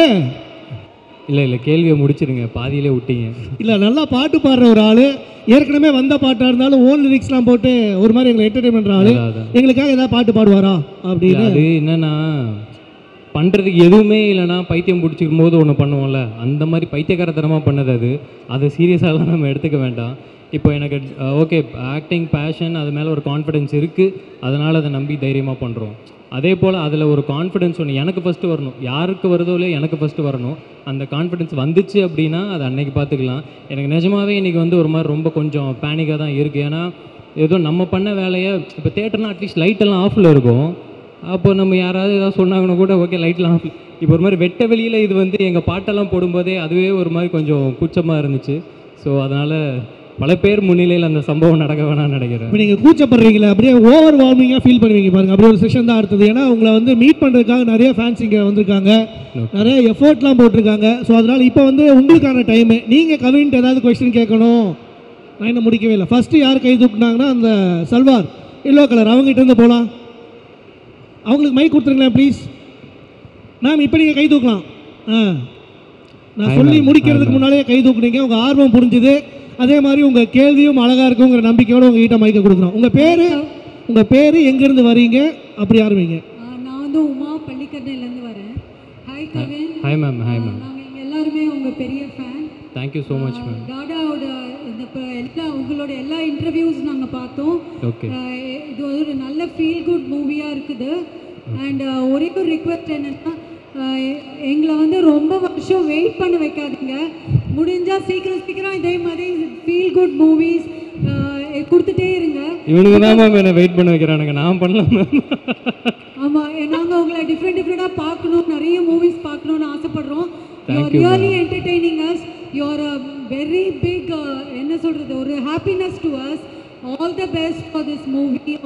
S4: இல்லை இல்லை கேள்வியை முடிச்சிருங்க பாதியிலே விட்டீங்க
S3: இல்லை நல்லா பாட்டு பாடுற ஒரு ஆள் ஏற்கனவே வந்த பாட்டாக இருந்தாலும் ஓன் லிரிக்ஸ்லாம் போட்டு ஒரு மாதிரி எங்களை என்டர்டைன் பண்ணுற ஆள்
S4: அதான், அதான்.
S3: எங்களுக்காக ஏதாவது பாட்டு பாடுவாரா
S4: இல்ல,
S3: அப்படின்னு
S4: அது என்னன்னா பண்ணுறதுக்கு எதுவுமே இல்லைன்னா பைத்தியம் பிடிச்சிக்கும் போது ஒன்று பண்ணுவோம்ல அந்த மாதிரி பைத்தியக்காரத்தனமாக பண்ணது அது அதை சீரியஸாலாம் நம்ம எடுத்துக்க வேண்டாம் இப்போ எனக்கு ஓகே ஆக்டிங் பேஷன் அது மேலே ஒரு கான்ஃபிடென்ஸ் இருக்குது அதனால் அதை நம்பி தைரியமாக பண்ணுறோம் அதே போல் அதில் ஒரு கான்ஃபிடென்ஸ் ஒன்று எனக்கு ஃபஸ்ட்டு வரணும் யாருக்கு வருதோ இல்லையோ எனக்கு ஃபஸ்ட்டு வரணும் அந்த கான்ஃபிடென்ஸ் வந்துச்சு அப்படின்னா அது அன்னைக்கு பார்த்துக்கலாம் எனக்கு நிஜமாவே இன்றைக்கி வந்து ஒரு மாதிரி ரொம்ப கொஞ்சம் பேனிக்காக தான் இருக்குது ஏன்னா ஏதோ நம்ம பண்ண வேலையை இப்போ தேட்டர்னா அட்லீஸ்ட் லைட்டெல்லாம் ஆஃபில் இருக்கும் அப்போ நம்ம யாராவது ஏதாவது சொன்னாங்கன்னா கூட ஓகே லைட்லாம் ஆஃப் இப்போ ஒரு மாதிரி வெட்ட வெளியில் இது வந்து எங்கள் பாட்டெல்லாம் போடும்போதே அதுவே ஒரு மாதிரி கொஞ்சம் கூச்சமாக இருந்துச்சு ஸோ அதனால் பல பேர் முன்னிலையில் அந்த சம்பவம் நடக்க வேணாம்னு நினைக்கிறேன்
S3: இப்போ நீங்கள் கூச்சப்படுறீங்களா அப்படியே ஓவர் வார்மிங்காக ஃபீல் பண்ணுவீங்க பாருங்க அப்படி ஒரு செஷன் தான் அடுத்தது ஏன்னா உங்களை வந்து மீட் பண்ணுறதுக்காக நிறைய ஃபேன்ஸ் இங்கே வந்திருக்காங்க நிறைய எஃபோர்ட்லாம் போட்டிருக்காங்க ஸோ அதனால் இப்போ வந்து உங்களுக்கான டைமு நீங்கள் கவின்ட்டு ஏதாவது கொஸ்டின் கேட்கணும் நான் இன்னும் முடிக்கவே இல்லை ஃபஸ்ட்டு யார் கை தூக்குனாங்கன்னா அந்த சல்வார் எல்லோ கலர் அவங்ககிட்ட இருந்து போகலாம் அவங்களுக்கு மைக் கொடுத்துருங்களேன் ப்ளீஸ் மேம் இப்போ நீங்கள் கை தூக்கலாம் ஆ நான்
S4: Hi,
S3: சொல்லி
S4: ma'am.
S3: முடிக்கிறதுக்கு
S4: Hi, ma'am.
S3: முன்னாடியே கை தூக்குனீங்க உங்கள் ஆர்வம் புரிஞ்சுது அதே மாதிரி உங்கள் கேள்வியும் அழகாக இருக்குங்கிற நம்பிக்கையோடு உங்ககிட்ட மைக்கை கொடுக்குறோம் உங்கள் பேர் உங்கள் பேர் எங்கேருந்து வரீங்க அப்படி ஆரம்பிங்க
S5: ஆ, நான் வந்து உமா பள்ளிக்கரணையிலேருந்து வரேன் hi Kavin
S4: hi ma'am hi ma'am
S5: நாங்கள் இங்கே எல்லாருமே உங்கள் பெரிய fan
S4: thank you so much ma'am
S5: டாடாவோட இந்த இப்போ எல்லா உங்களோட எல்லா இன்டர்வியூஸ் நாங்கள் பார்த்தோம்
S4: ஓகே
S5: ஆ, இது ஒரு நல்ல ஃபீல் குட் மூவியாக இருக்குது அண்ட் ஒரே ஒரு ரிக்வெஸ்ட் என்னென்னா எங்களை வந்து ரொம்ப வருஷம் வெயிட் பண்ண வைக்காதீங்க முடிஞ்சால் சீக்கிரம் சீக்கிரம் இதே மாதிரி ஃபீல் குட் மூவிஸ் கொடுத்துட்டே இருங்க
S4: இவனுக்கு தான் மேம் என்னை வெயிட் பண்ண வைக்கிறானுங்க நான் பண்ணலாம் மேம்
S5: ஆமாம் நாங்கள் உங்களை டிஃப்ரெண்ட் டிஃப்ரெண்ட்டாக பார்க்கணும் நிறைய மூவிஸ் பார்க்கணும்னு ஆசைப்படுறோம் you
S4: Thank you,
S5: really entertaining as you are a very big என்ன சொல்கிறது ஒரு happiness to us all the best for this movie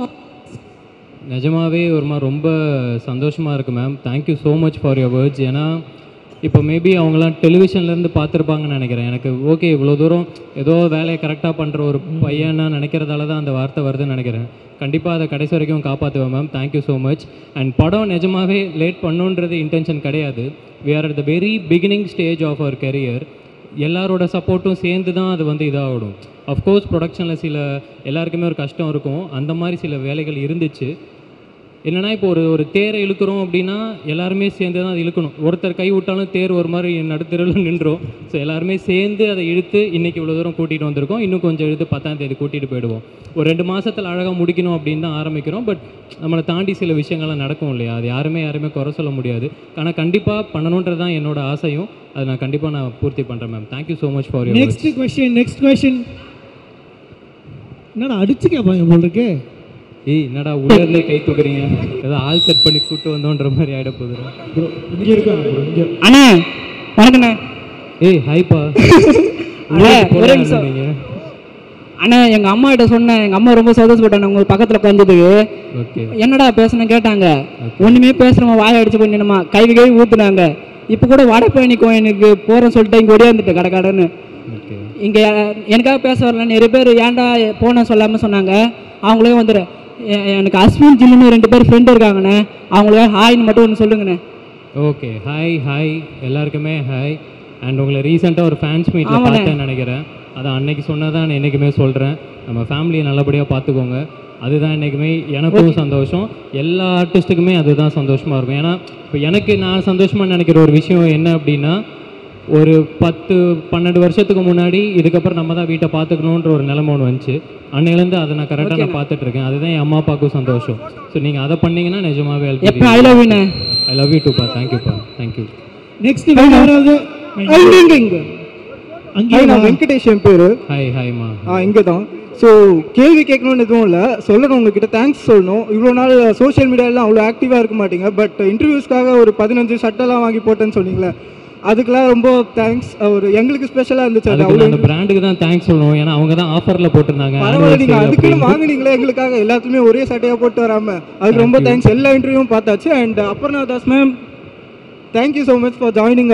S4: நிஜமாவே ஒரு மாதிரி ரொம்ப சந்தோஷமாக இருக்குது ma'am thank you so much for your words ஏன்னா இப்போ மேபி அவங்களாம் டெலிவிஷன்லேருந்து பார்த்துருப்பாங்கன்னு நினைக்கிறேன் எனக்கு ஓகே இவ்வளோ தூரம் ஏதோ வேலையை கரெக்டாக பண்ணுற ஒரு பையனா நினைக்கிறதால தான் அந்த வார்த்தை வருதுன்னு நினைக்கிறேன் கண்டிப்பாக அதை கடைசி வரைக்கும் காப்பாற்றுவேன் ma'am thank you so much and படம் நிஜமாவே லேட் பண்ணுன்றது இன்டென்ஷன் கிடையாது we are at the very beginning stage of our career எல்லாரோட சப்போர்ட்டும் சேர்ந்து தான் அது வந்து இதாகிடும் அஃப்கோர்ஸ் ப்ரொடக்ஷனில் சில எல்லாருக்குமே ஒரு கஷ்டம் இருக்கும் அந்த மாதிரி சில வேலைகள் இருந்துச்சு என்னன்னா இப்போ ஒரு ஒரு தேரை இழுக்கிறோம் அப்படின்னா எல்லாருமே சேர்ந்து தான் அது இழுக்கணும் ஒருத்தர் கை விட்டாலும் தேர் ஒரு மாதிரி நடுத்தெருவில் நின்றோம் ஸோ எல்லாருமே சேர்ந்து அதை இழுத்து இன்னைக்கு இவ்வளோ தூரம் கூட்டிகிட்டு வந்திருக்கோம் இன்னும் கொஞ்சம் இழுத்து பத்தாம் தேதி கூட்டிகிட்டு போயிடுவோம் ஒரு ரெண்டு மாசத்துல அழகாக முடிக்கணும் அப்படின்னு தான் ஆரம்பிக்கிறோம் பட் நம்மளை தாண்டி சில விஷயங்கள்லாம் நடக்கும் இல்லையா அது யாருமே யாருமே குறை சொல்ல முடியாது ஆனால் கண்டிப்பாக பண்ணணுன்றது தான் என்னோட ஆசையும் அதை நான் கண்டிப்பாக நான் பூர்த்தி பண்ணுறேன் ma'am thank you so much for your
S3: next question next question என்னடா அடிச்சு கேட்பாங்க போல் இருக்கு
S4: ஏய் என்னடா உள்ள இருந்தே கை தூக்குறீங்க ஏதோ ஆள் செட் பண்ணி கூட்டு வந்தோன்ற மாதிரி ஆகிட போகுது
S3: இங்கே இருக்காங்க bro, இங்க
S6: அண்ணே வணக்கண்ணே
S4: ஏய் ஹாய்ப்பா
S6: அண்ணே,
S4: போடா
S6: ஒரே நிமிஷம்.
S4: நீங்க
S6: அண்ணே எங்கள் அம்மா கிட்ட சொன்னேன் எங்கள் அம்மா ரொம்ப சந்தோஷப்பட்டாங்க உங்க பக்கத்தில் உட்காந்ததுக்கு
S4: ஓகே
S6: என்னடா பேசணும் கேட்டாங்க ஒன்றுமே பேசுகிறோமா வாய அடிச்சு போய் நின்னுமா கை கை ஊற்றுனாங்க இப்போ கூட வடப்பயணி கோயிலுக்கு போகிறேன்னு சொல்லிட்டு இங்கே ஒடியாந்துட்டு கடை கடைன்னு
S4: ஓகே
S6: இங்கே எனக்காக பேச வரல நிறைய பேர் ஏன்டா போனேன் சொல்லாமல் சொன்னாங்க அவங்களே வந்துடு எ- எனக்கு அஸ்வின் ஜில்லுன்னு ரெண்டு பேர் ஃப்ரெண்டு இருக்காங்கண்ணே அவங்களுக்கு ஹாய்னு மட்டும் ஒன்று சொல்லுங்கண்ணே
S4: ஓகே ஹாய் ஹாய் எல்லாருக்குமே ஹாய் அண்ட் உங்களை ரீசெண்டாக ஒரு ஃபேன்ஸ் மீட்டில்
S6: ஆமாண்ணே.
S4: பார்த்தேன்னு நினைக்கிறேன் அதான் அன்னைக்கு சொன்னதான் நான் என்றைக்குமே சொல்கிறேன் நம்ம ஃபேமிலியை நல்லபடியாக பார்த்துக்கோங்க அதுதான் என்றைக்குமே எனக்கும் சந்தோஷம் எல்லா ஆர்டிஸ்ட்டுக்குமே அதுதான் சந்தோஷமாக இருக்கும் ஏன்னா இப்போ எனக்கு நான் சந்தோஷமாக நினைக்கிற ஒரு விஷயம் என்ன அப்படின்னா ஒரு பத்து பன்னெண்டு வருஷத்துக்கு முன்னாடி இதுக்கப்புறம் நம்ம தான் வீட்டை பார்த்துக்கணுன்ற ஒரு நிலைமை ஒன்று வந்துச்சு அன்னையிலேருந்து அதை நான் கரெக்டாக நான் பார்த்துட்டு இருக்கேன் அதுதான் என் அம்மா அப்பாவுக்கும் சந்தோஷம் ஸோ நீங்கள் அதை பண்ணீங்கன்னா நிஜமாவே
S6: எப்போ ஐ லவ் யூண்ணே
S4: ஐ லவ் யூ டூப்பா தேங்க்யூப்பா தேங்க்யூ
S3: நெக்ஸ்ட் வேற யாராவது
S7: இங்க இங்க
S3: அங்கே
S7: ஹாய் நான் வெங்கடேஷ் என் பேரு
S4: ஹாய் ஹாய்மா
S7: ஆ இங்கே தான் ஸோ கேள்வி கேட்கணும்னு எதுவும் இல்லை சொல்லணும் உங்ககிட்ட தேங்க்ஸ் சொல்லணும் இவ்வளோ நாள் சோஷியல் மீடியாலாம் அவ்வளோ ஆக்டிவாக இருக்க மாட்டீங்க பட் இன்டர்வியூஸ்க்காக ஒரு பதினஞ்சு சட்டெல்லாம் வாங்கி போட்டேன்னு சொன்னீங்களே அதுக்கெல்லாம் ரொம்ப தேங்க்ஸ் ஒரு எங்களுக்கு ஸ்பெஷலாக இருந்துச்சு அது
S4: அதுக்கு
S7: அவ்வளோ
S4: நான் அந்த பிராண்டுக்கு தான் தேங்க்ஸ் சொல்லணும் ஏன்னா அவங்க தான் ஆஃபரில் போட்டிருந்தாங்க
S7: பரவாயில்ல நீங்கள்
S4: anniversary
S7: அதுக்குன்னு
S4: அப்படின்னு.
S7: வாங்குனீங்களே எங்களுக்காக எல்லாத்துலேயுமே ஒரே சட்டையாக போட்டு வராம அதுக்கு ரொம்ப தேங்க்ஸ் எல்லா இன்டர்வியூவும் பார்த்தாச்சு and Aparna Das ma'am thank you so much for joining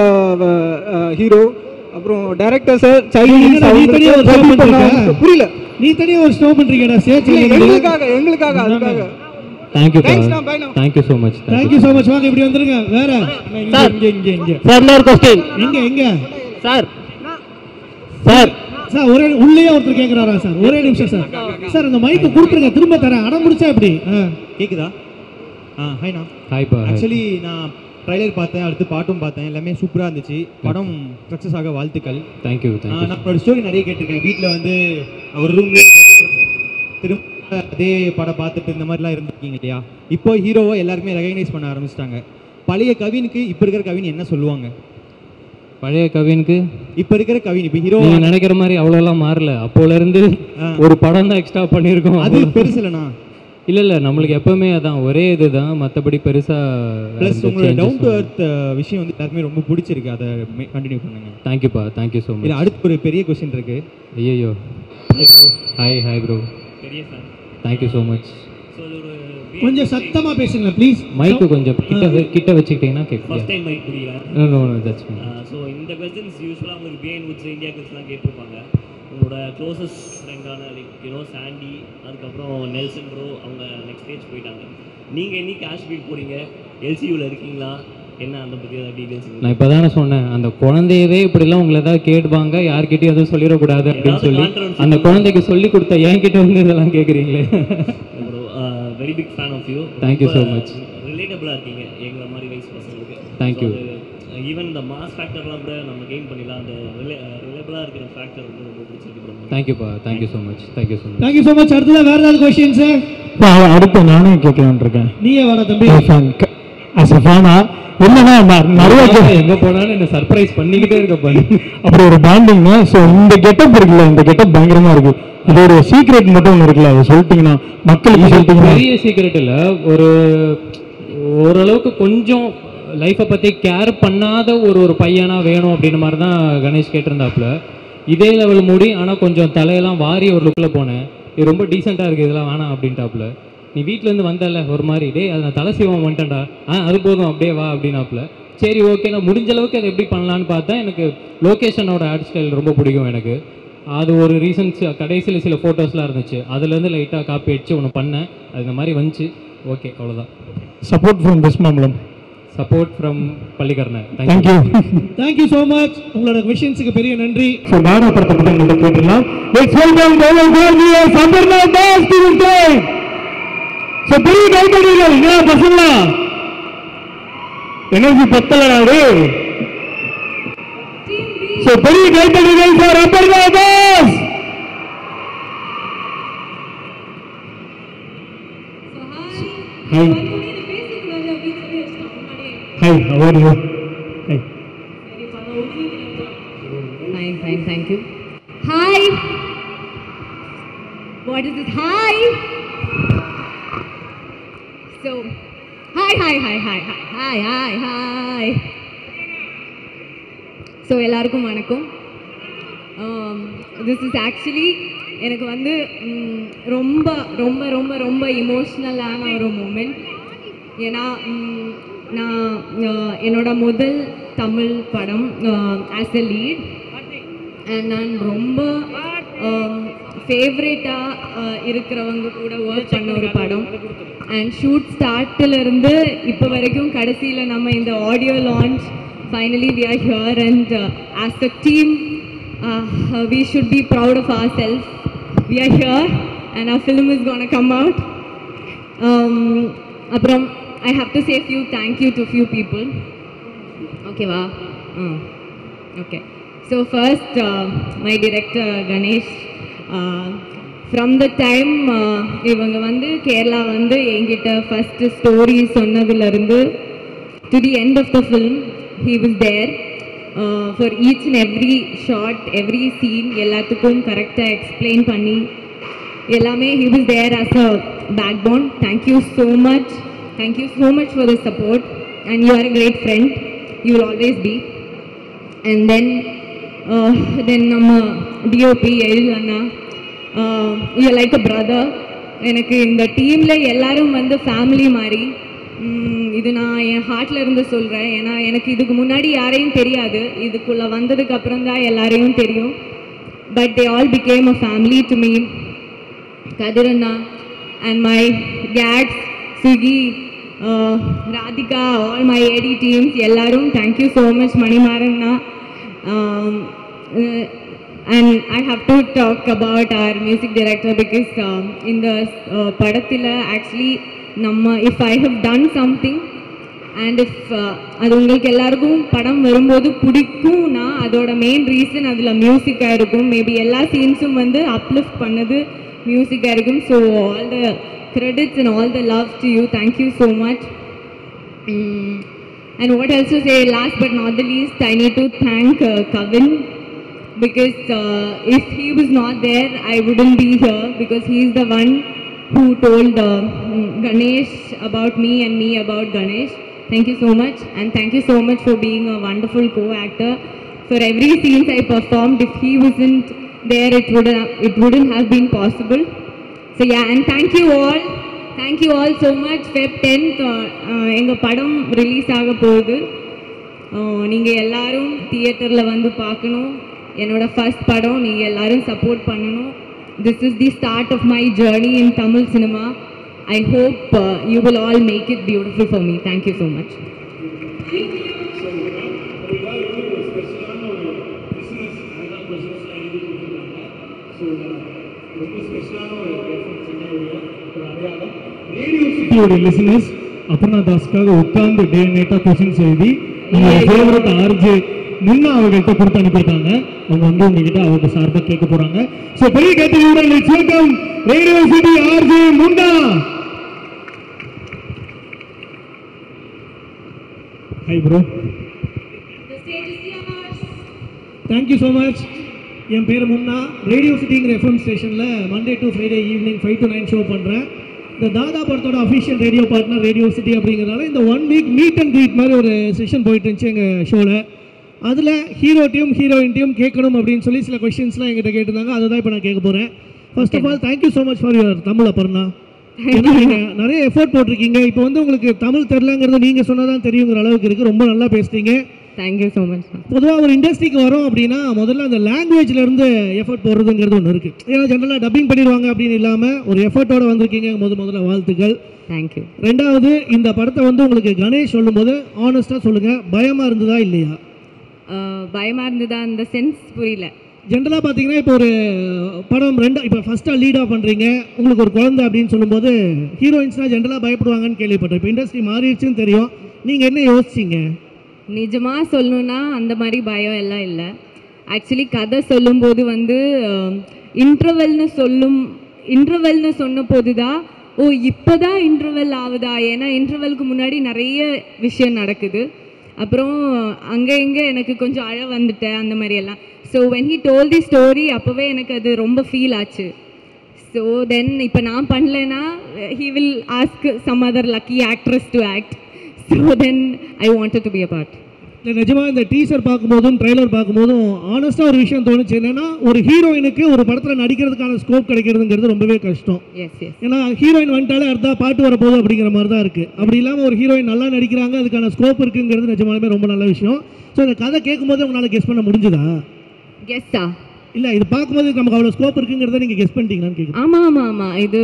S7: hero அப்புறம் டேரக்டர் சார்
S3: என்னடா, நீ தனியா ஒரு show பண்றீங்க?
S7: புரியல
S3: நீ தனியா ஒரு ஸ்டோ பண்றீங்கடா சேர்த்து
S7: இல்ல, எங்களுக்காக எங்களுக்காக அதுக்காக
S4: Thank you
S7: Thanks,
S4: பா
S7: நான் bye now.
S4: Thank you so much
S3: thank you so much வாங்க இப்படி வந்துருங்க வேற இங்க இங்க இங்க இங்க
S6: சார் இன்னொரு கொஸ்டின்
S3: எங்க எங்க
S6: சார் சார்
S3: சார் ஒரே உள்ளேயே ஒருத்தர் கேக்குறாரா சார் ஒரே நிமிஷம் சார் சார் இந்த மைக்கை கொடுத்துருங்க திரும்ப தரேன் அடம் முடிச்சா எப்படி ஆ.
S8: கேக்குதா ஆ ஹாய்ண்ணா
S4: ஹாய்ப்பா
S8: ஆக்சுவலி நான் ட்ரைலர் பார்த்தேன் அடுத்து பாட்டும் பார்த்தேன் எல்லாமே சூப்பராக இருந்துச்சு படம் சக்ஸஸ் ஆக வாழ்த்துக்கள்
S4: தேங்க்யூ
S8: ஆ,
S4: தேங்க்யூ
S8: நான் ஒரு ஸ்டோரி நிறைய கேட்டிருக்கேன் வீட்டில் வந்து ஒரு ரூம்லேயே திரும்ப அதே படம் பார்த்துட்டு இந்த மாதிரிலாம் இருந்திருக்கீங்க இல்லையா இப்போ ஹீரோவை எல்லாருமே ரெகக்னைஸ் பண்ண ஆரம்பிச்சிட்டாங்க பழைய கவினுக்கு இப்போ இருக்கிற கவின் என்ன சொல்லுவாங்க
S4: பழைய கவினுக்கு
S8: இப்போ இருக்கிற கவின் இப்போ ஹீரோ
S4: நீங்க நினைக்கிற மாதிரி அவ்வளோலாம் மாறல அப்போல இருந்து ஒரு படம் தான் எக்ஸ்ட்ரா பண்ணியிருக்கோம்
S8: அது பெருசு இல்லைண்ணா
S4: இல்ல இல்ல நம்மளுக்கு எப்பவுமே அதான் ஒரே இதுதான் மத்தபடி பெருசா
S8: ப்ளஸ் உங்களோட டவுன் டு அர்த் விஷயம் வந்து எல்லாருமே ரொம்ப பிடிச்சிருக்கு அதை கண்டினியூ பண்ணுங்க
S4: தேங்க்யூப்பா தேங்க்யூ ஸோ
S8: இது
S4: மச்
S8: அடுத்து ஒரு பெரிய கொஸ்டின் இருக்கு
S4: ஐயோ hi hi bro thank you so much
S3: கொஞ்சம் சத்தமா பேசுங்க ப்ளீஸ்
S4: மைக்கு கொஞ்சம் கிட்ட வெ- கிட்ட வச்சுக்கிட்டீங்கன்னா கேட்கும்
S9: ஃபர்ஸ்ட் டைம் மைக் புரியல
S4: no no no that's fine
S9: so இந்த கொஸ்டின்ஸ் யூஸ்வலாக உங்களுக்கு பிஹைண்ட் வுட்ஸ் இந்தியா கிட்ஸ்லாம் கேட்டிருப்பாங்க உங்களோட க்ளோசஸ்ட் ஃப்ரெண்டான லைக் யூனோ சாண்டி அதுக்கப்புறம் நெல்சன் ப்ரோ அவங்க நெக்ஸ்ட் ஸ்டேஜ் போயிட்டாங்க நீங்கள் என்னைக்கு காஷ்மீர் போகிறீங்க எல்சியூவில் இருக்கீங்களா என்ன அந்த பற்றி டீட்டெயில்ஸ்
S4: நான் இப்போ தானே சொன்னேன் அந்த குழந்தையவே இப்படிலாம் உங்களை ஏதாவது கேட்பாங்க யார்கிட்டயும் எதுவும் சொல்லிடக்கூடாது அப்படின்னு
S9: ஏதாவது
S4: சொல்லி
S9: controversy
S4: அந்த குழந்தைக்கு சொல்லி கொடுத்த என்கிட்ட வந்து இதெல்லாம் கேட்குறீங்களே
S9: bro very big fan of you
S4: Thank you so much.
S9: ரிலேட்டபிளாக இருக்கீங்க எங்களை மாதிரி வயசு பசங்களுக்கு
S4: Thank you.
S9: ஈவன் இந்த மாஸ் ஃபேக்டர்லாம் கூட நம்ம கெயின் பண்ணிடலாம் அந்த ரிலே ரிலேபிளாக இருக்கிற ஃபேக்டர் வந்து ரொம்ப பிடிச்சிருக்கு bro.
S4: தேங்க்யூப்பா thank you so much thank you so much
S3: thank you so much அடுத்ததா வேற ஏதாவது கொஸ்டின்ஸ்
S7: அடுத்து நானே கேட்கலான் இருக்கேன்
S3: நீயே வாடா தம்பி
S7: அஸ் அ ஃபேனா என்னன்னா நான் நிறைய
S4: எங்க போனாலும் என்ன சர்ப்ரைஸ் பண்ணிக்கிட்டே இருக்க பண்ணு
S7: அப்படி ஒரு பாண்டிங் ஸோ இந்த கெட்டப் இருக்குல்ல இந்த கெட்டப் பயங்கரமா இருக்கு இது ஒரு சீக்ரெட் மட்டும் ஒன்று இருக்குல்ல அதை சொல்லிட்டீங்கன்னா மக்களுக்கு சொல்லிட்டீங்கன்னா
S4: பெரிய சீக்ரெட் இல்லை ஒரு ஓரளவுக்கு கொஞ்சம் லைஃப்பை பற்றி கேர் பண்ணாத ஒரு ஒரு பையனா வேணும் அப்படின்ற மாதிரி தான் கணேஷ் கேட்டிருந்தாப்புல இதே லெவல் முடி ஆனால் கொஞ்சம் தலையெல்லாம் வாரி ஒரு லுக்கில் போனேன் இது ரொம்ப டீசெண்டாக இருக்குது இதெல்லாம் வேணாம் அப்படின்ட்டாப்புல நீ வீட்டிலேருந்து வந்தல ஒரு மாதிரி டேய் அது நான் தலை சீவம் வந்துட்டேன்டா ஆ அது போதும் அப்படியே வா அப்படின்னாப்புல சரி ஓகே நான் முடிஞ்ச அளவுக்கு அதை எப்படி பண்ணலான்னு பார்த்தா எனக்கு லொக்கேஷனோட ஹேர் ஸ்டைல் ரொம்ப பிடிக்கும் எனக்கு அது ஒரு ரீசன்ஸ் கடைசியில் சில ஃபோட்டோஸ்லாம் இருந்துச்சு அதுலேருந்து லைட்டாக காப்பி அடிச்சு ஒன்று பண்ணேன் அது இந்த மாதிரி வந்துச்சு ஓகே அவ்வளோதான்
S7: support from West Mambalam
S4: support from Pallikarna. Thank,
S3: thank you thank you so much உங்களோட கொஷின்ஸுக்கு பெரிய நன்றி
S10: ஸோ நாடா படத்தை பற்றி உங்கள்கிட்ட கேட்டுடலாம் லெட்ஸ் வெல்கம் கோவல் கோர்னியர் சம்பர்னா தாஸ் டு டைம் ஸோ பெரிய கைத்தடிகள் ஏன் பசங்களா எனர்ஜி பத்தலடா டேய் ஸோ பெரிய கைத்தடிகள் for Aparna Das hi hi how are you hi
S11: Fine, fine, thank you. Hi! What is this? Hi! So, hi, hi, hi, hi, hi, hi, hi, hi. So எல்லாருக்கும் வணக்கம் திஸ் இஸ் ஆக்சுவலி எனக்கு வந்து ம், ரொம்ப ரொம்ப ரொம்ப ரொம்ப இமோஷ்னலான ஒரு மூமெண்ட் ஏன்னா ம், நான் அஹ், என்னோட முதல் தமிழ் படம் ஆஸ் எ லீட் அண்ட் நான் ரொம்ப ஃபேவரேட்டாக இருக்கிறவங்க கூட ஒர்க் பண்ண ஒரு படம் அண்ட் ஷூட் ஸ்டார்ட்டிலிருந்து இப்போ வரைக்கும் கடைசியில் நம்ம இந்த audio launch finally we are here and as a team we should be proud of our self we are here and our film is gonna come out அப்புறம் I have to say few thank you to few people ஓகேவா ம் okay so first my director Ganesh from the time இவங்க வந்து கேரளா வந்து என்கிட்ட ஃபஸ்ட்டு ஸ்டோரி சொன்னதுலேருந்து to the end of the film he was there for each and every shot every scene எல்லாத்துக்கும் கரெக்டாக எக்ஸ்பிளைன் பண்ணி எல்லாமே he was there as a backbone thank you so much thank you so much for the support and you are a great friend you will always be and then then நம்ம டிஓபி எழில் அண்ணா யூ லைக் அ பிரதர் எனக்கு இந்த டீமில் எல்லாரும் வந்து ஃபேமிலி மாதிரி உம், இது நான் என் ஹார்ட்ல இருந்து சொல்கிறேன் ஏன்னா எனக்கு இதுக்கு முன்னாடி யாரையும் தெரியாது இதுக்குள்ளே வந்ததுக்கு அப்புறம் தான் எல்லாரையும் தெரியும் but they all became a family to me கதிரண்ணா and my cats Swiggy Radhika all my AD teams எல்லாரும் தேங்க்யூ ஸோ மச் மணிமாறண்ணா and I have to talk about our music director because இந்த படத்தில் ஆக்சுவலி நம்ம if I have done something and if அது உங்களுக்கு எல்லாருக்கும் படம் வரும்போது பிடிக்கும்னா அதோட மெயின் ரீசன் அதில் மியூசிக்காக இருக்கும் மேபி எல்லா சீன்ஸும் வந்து அப்லிஃப்ட் பண்ணது மியூசிக்காக இருக்கும் so all the credits and all the love to you thank you so much and what else to say last but not the least i need to thank uh, kavin because uh, if he was not there i wouldn't be here because he is the one who told uh, mm, ganesh about me and me about ganesh thank you so much and thank you so much for being a wonderful co-actor for every scenes i performed if he wasn't there it would have, it wouldn't have been possible so yeah and thank you all thank you all so much Feb tenth எங்கள் படம் ரிலீஸ் ஆக போகுது நீங்கள் எல்லாரும் தியேட்டரில் வந்து பார்க்கணும் என்னோட ஃபர்ஸ்ட் படம் நீங்கள் எல்லாரும் சப்போர்ட் பண்ணணும் this is the start of my journey in Tamil cinema I hope you will all make it beautiful for me thank you so much
S10: சிட்டியோட லிசனர்ஸ் அபர்ணா தாஸ்க்காக உட்கார்ந்து டே நைட்டாக கொஸ்டின்ஸ் எழுதி உங்களோட ஃபேவரட் ஆர்ஜே முன்னா அவங்கள்ட்ட கொடுத்து அனுப்பியிருக்காங்க அவங்க வந்து உங்ககிட்ட அவங்க சார்பாக கேட்க போறாங்க ஸோ பெரிய கேட்டகரியுடன் let's welcome radio city RJ Munna hi bro
S3: thank you so much என் பேர் முன்னா ரேடியோ சிட்டிங்கிற எஃப்எம் ஸ்டேஷனில் Monday to Friday evening five to nine show பண்ணுறேன் இந்த தாதா படத்தோட official radio partner radio city அப்படிங்கிறதால இந்த one week meet and greet மாதிரி ஒரு செஷன் போயிட்டு இருந்துச்சு எங்கள் ஷோவில் அதில் ஹீரோட்டையும் ஹீரோயின்ட்டையும் கேட்கணும் அப்படின்னு சொல்லி சில கொஷின்ஸ்லாம் எங்கிட்ட கேட்டிருந்தாங்க அதை தான் இப்போ நான் கேட்க போகிறேன் first of all thank you so much for your Tamil Aparna ஏன்னா நீங்கள் நிறைய எஃபோர்ட் போட்டிருக்கீங்க இப்போ வந்து உங்களுக்கு தமிழ் தெரிலங்கிறது நீங்கள் சொன்னதான் தெரியுங்கிற அளவுக்கு இருக்குது ரொம்ப நல்லா பேசுறீங்க
S11: தேங்க்யூ ஸோ மச்
S3: பொதுவாக ஒரு இண்டஸ்ட்ரிக்கு வரோம் அப்படின்னா முதல்ல அந்த லாங்குவேஜ்ல இருந்து எஃபர்ட் போடுறதுங்கிறது ஒன்று இருக்கு ஏன்னா ஜென்ரலாக டப்பிங் பண்ணிடுவாங்க அப்படின்னு இல்லாமல் ஒரு எஃபர்ட்டோட வந்திருக்கீங்க முத முதல்ல வாழ்த்துக்கள்
S11: தேங்க்யூ
S3: ரெண்டாவது இந்த படத்தை வந்து உங்களுக்கு கணேஷ் சொல்லும்போது ஆனஸ்டாக சொல்லுங்க பயமா இருந்ததா இல்லையா
S11: பயமாக இருந்ததா அந்த சென்ஸ் புரியல
S3: ஜென்ரலாக பார்த்தீங்கன்னா இப்போ ஒரு படம் ரெண்டா இப்போ ஃபஸ்ட்டாக லீடாக பண்ணுறீங்க உங்களுக்கு ஒரு குழந்தை அப்படின்னு சொல்லும்போது ஹீரோயின்ஸ்னால் ஜென்ரலாக பயப்படுவாங்கன்னு கேள்விப்பட்டேன் இப்போ இண்டஸ்ட்ரி மாறிடுச்சுன்னு தெரியும் நீங்கள் என்ன யோசிச்சீங்க
S11: நிஜமாக சொல்லணும்னா அந்த மாதிரி பயம் எல்லாம் இல்லை ஆக்சுவலி கதை சொல்லும்போது வந்து இன்டர்வெல்னு சொல்லும் இன்டர்வெல்னு சொன்ன போது தான் ஓ இப்போ தான் இன்டர்வெல் ஆகுதா ஏன்னா இன்டர்வெலுக்கு முன்னாடி நிறைய விஷயம் நடக்குது அப்புறம் அங்கே இங்கே எனக்கு கொஞ்சம் அழ வந்துட்டேன் அந்த மாதிரி எல்லாம் so when he told the story அப்போவே எனக்கு அது ரொம்ப ஃபீல் ஆச்சு ஸோ தென் இப்போ நான் பண்ணலைன்னா he will ask some other lucky actress to act so then I wanted to be a part
S3: இல்லை நிஜமாக இந்த டீசர் பார்க்கும்போதும் ட்ரைலர் பார்க்கும்போதும் ஆனஸ்ட்டாக ஒரு விஷயம் தோணுச்சு என்னன்னா ஒரு ஹீரோயினுக்கு ஒரு படத்தில் நடிக்கிறதுக்கான ஸ்கோப் கிடைக்கிறதுங்கிறது ரொம்பவே கஷ்டம்
S11: எஸ் எஸ்
S3: ஏன்னா ஹீரோயின் வந்துட்டாலே அடுத்தா பாட்டு வரப்போகுது அப்படிங்கிற மாதிரி தான் இருக்குது அப்படி இல்லாமல் ஒரு ஹீரோயின் நல்லா நடிக்கிறாங்க அதுக்கான ஸ்கோப் இருக்குங்கிறது நிஜமாலுமே ரொம்ப நல்ல விஷயம் ஸோ இந்த கதை கேட்கும்போது உங்களால் கெஸ் பண்ண முடிஞ்சுதா
S11: கெஸ்ஸா
S3: இல்லை இது பார்க்கும்போது நமக்கு அவ்வளோ ஸ்கோப் இருக்குங்கிறத நீங்கள் கெஸ் பண்ணிட்டீங்களான்னு கேட்குறேன்
S11: ஆமாம் ஆமாம் ஆமாம் இது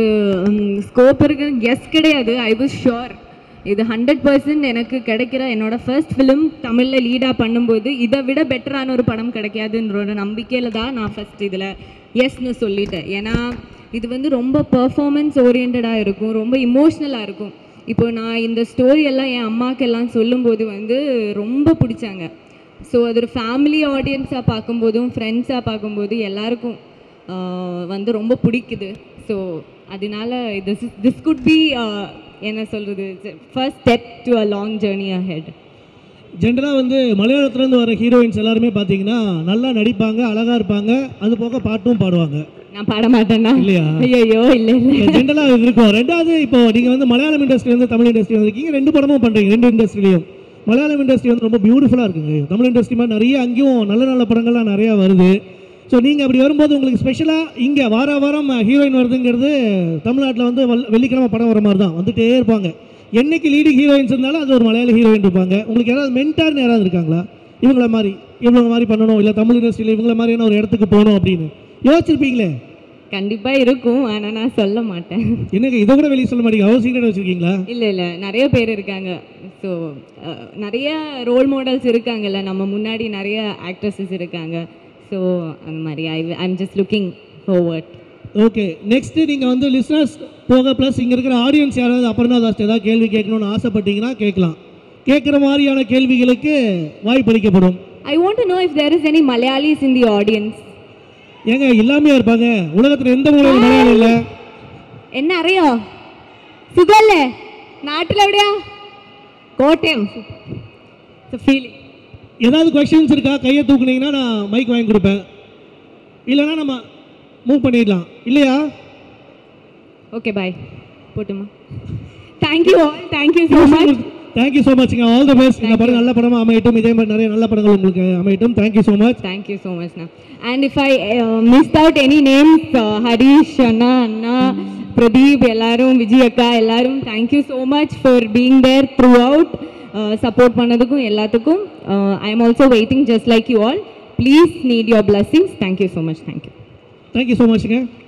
S11: ஸ்கோப் இருக்கு கெஸ் கிடையாது ஐ வாஸ் ஷுர் இது ஹண்ட்ரட் பர்சன்ட் எனக்கு கிடைக்கிற என்னோட ஃபர்ஸ்ட் ஃபிலிம் தமிழில் லீடாக பண்ணும்போது இதை விட பெட்டரான ஒரு படம் கிடைக்காதுன்ற ஒரு நம்பிக்கையில் தான் நான் ஃபர்ஸ்ட் இதில் எஸ்னு சொல்லிட்டேன் ஏன்னா இது வந்து ரொம்ப பர்ஃபார்மன்ஸ் ஓரியன்டாக இருக்கும் ரொம்ப இமோஷ்னலாக இருக்கும் இப்போ நான் இந்த ஸ்டோரி எல்லாம் என் அம்மாக்கெல்லாம் சொல்லும்போது வந்து ரொம்ப பிடிச்சாங்க ஸோ அது ஒரு ஃபேமிலி ஆடியன்ஸாக பார்க்கும்போதும் ஃப்ரெண்ட்ஸாக பார்க்கும்போது எல்லாருக்கும் ஆஹ், வந்து ரொம்ப பிடிக்குது ஸோ அதனால திஸ் திஸ் குட் பி என்ன சொல்கிறது first step to a long journey ahead
S3: ஜென்ரலாக வந்து மலையாளத்துலேருந்து வர ஹீரோயின்ஸ் எல்லாருமே பார்த்தீங்கன்னா நல்லா நடிப்பாங்க அழகாக இருப்பாங்க அது போக பாட்டும் பாடுவாங்க
S11: நான் பாட மாட்டேன்னா
S3: இல்லையா?
S11: ஐயோ இல்லை இல்லை
S3: ஜென்ரலாக இது இருக்கும் ரெண்டாவது இப்போ நீங்கள் வந்து மலையாளம் இண்டஸ்ட்ரியிலேருந்து தமிழ் இண்டஸ்ட்ரி வந்திருக்கீங்க ரெண்டு படமும் பண்ணுறீங்க ரெண்டு இண்டஸ்ட்ரிலையும் மலையாளம் இண்டஸ்ட்ரி வந்து ரொம்ப பியூட்டிஃபுல்லாக இருக்குங்க தமிழ் இண்டஸ்ட்ரி மாதிரி நிறைய அங்கேயும் நல்ல நல்ல படங்கள்லாம் நிறையா வருது ஸோ நீங்கள் அப்படி வரும்போது உங்களுக்கு ஸ்பெஷலாக இங்கே வார வாரம் ஹீரோயின் வருதுங்கிறது தமிழ்நாட்டில் வந்து வல்- வெள்ளிக்கிழமை படம் வர மாதிரி தான் வந்துட்டே இருப்பாங்க என்னைக்கு லீடிங் ஹீரோயின்ஸ் இருந்தாலும் அது ஒரு மலையாள ஹீரோயின் இருப்பாங்க உங்களுக்கு யாராவது மென்டார்னு யாராவது இருக்காங்களா இவங்கள மாதிரி இவங்கள மாதிரி பண்ணணும் இல்லை தமிழ் இண்டஸ்ட்ரியில் இவங்கள மாதிரியான ஒரு இடத்துக்கு போகணும் அப்படின்னு யோசிச்சிருப்பீங்களே
S11: கண்டிப்பாக இருக்கும் ஆனால் நான் சொல்ல மாட்டேன்
S3: என்னங்க இதை கூட வெளியே சொல்ல மாட்டீங்க அவ்வளோ சீக்கிரம் வச்சுருக்கீங்களா
S11: இல்லை இல்லை நிறைய பேர் இருக்காங்க ஸோ நிறைய ரோல் மாடல்ஸ் இருக்காங்கல்ல நம்ம முன்னாடி நிறைய ஆக்ட்ரஸஸ் இருக்காங்க ஸோ அந்த மாதிரி I I'm just looking forward
S3: okay next நீங்கள் வந்து லிஸ்னர்ஸ் போக ப்ளஸ் இங்கே இருக்கிற ஆடியன்ஸ் யாராவது அபர்ணா தாஸ் ஏதாவது கேள்வி கேட்கணும்னு ஆசைப்பட்டீங்கன்னா கேட்கலாம் கேட்குற மாதிரியான கேள்விகளுக்கு வாய்ப்பளிக்கப்படும்
S11: I want to know if there is any Malayalis in the audience
S3: ஏங்க எல்லாமே இருப்பாங்க உலகத்தில் எந்த மூலையில் மலையாளம் இல்லை
S11: என்ன അറിയോ സുഖല്ലേ നാട്ടിലെവിടെയാ കോട്ടയം ഫീലിംഗ്
S3: ஏதாவது கொஸ்டின்ஸ் இருக்கா கையை தூக்குனீங்கன்னா நான் மைக் வாங்கி கொடுப்பேன் இல்லைன்னா நம்ம மூவ் பண்ணிடலாம் இல்லையா
S11: ஓகே பாய் போட்டுமா thank you all thank you so much
S3: thank you so மச்ங்க ஆல் த பெஸ்ட் இந்த படம் நல்ல படமாக அமையட்டும் இதே மாதிரி நிறைய நல்ல படங்கள் உங்களுக்கு அமையட்டும் thank you so much
S11: Thank you so much, Now. And if I uh, missed out any names, uh, Harish, Anna, Anna, Pradeep, எல்லாரும் விஜய் அக்கா எல்லாரும் thank you so much for being there throughout support பண்ணதுக்கும் எல்லாத்துக்கும் I am also waiting just like you all please need your blessings thank you so much thank you
S3: thank you so மச்ங்க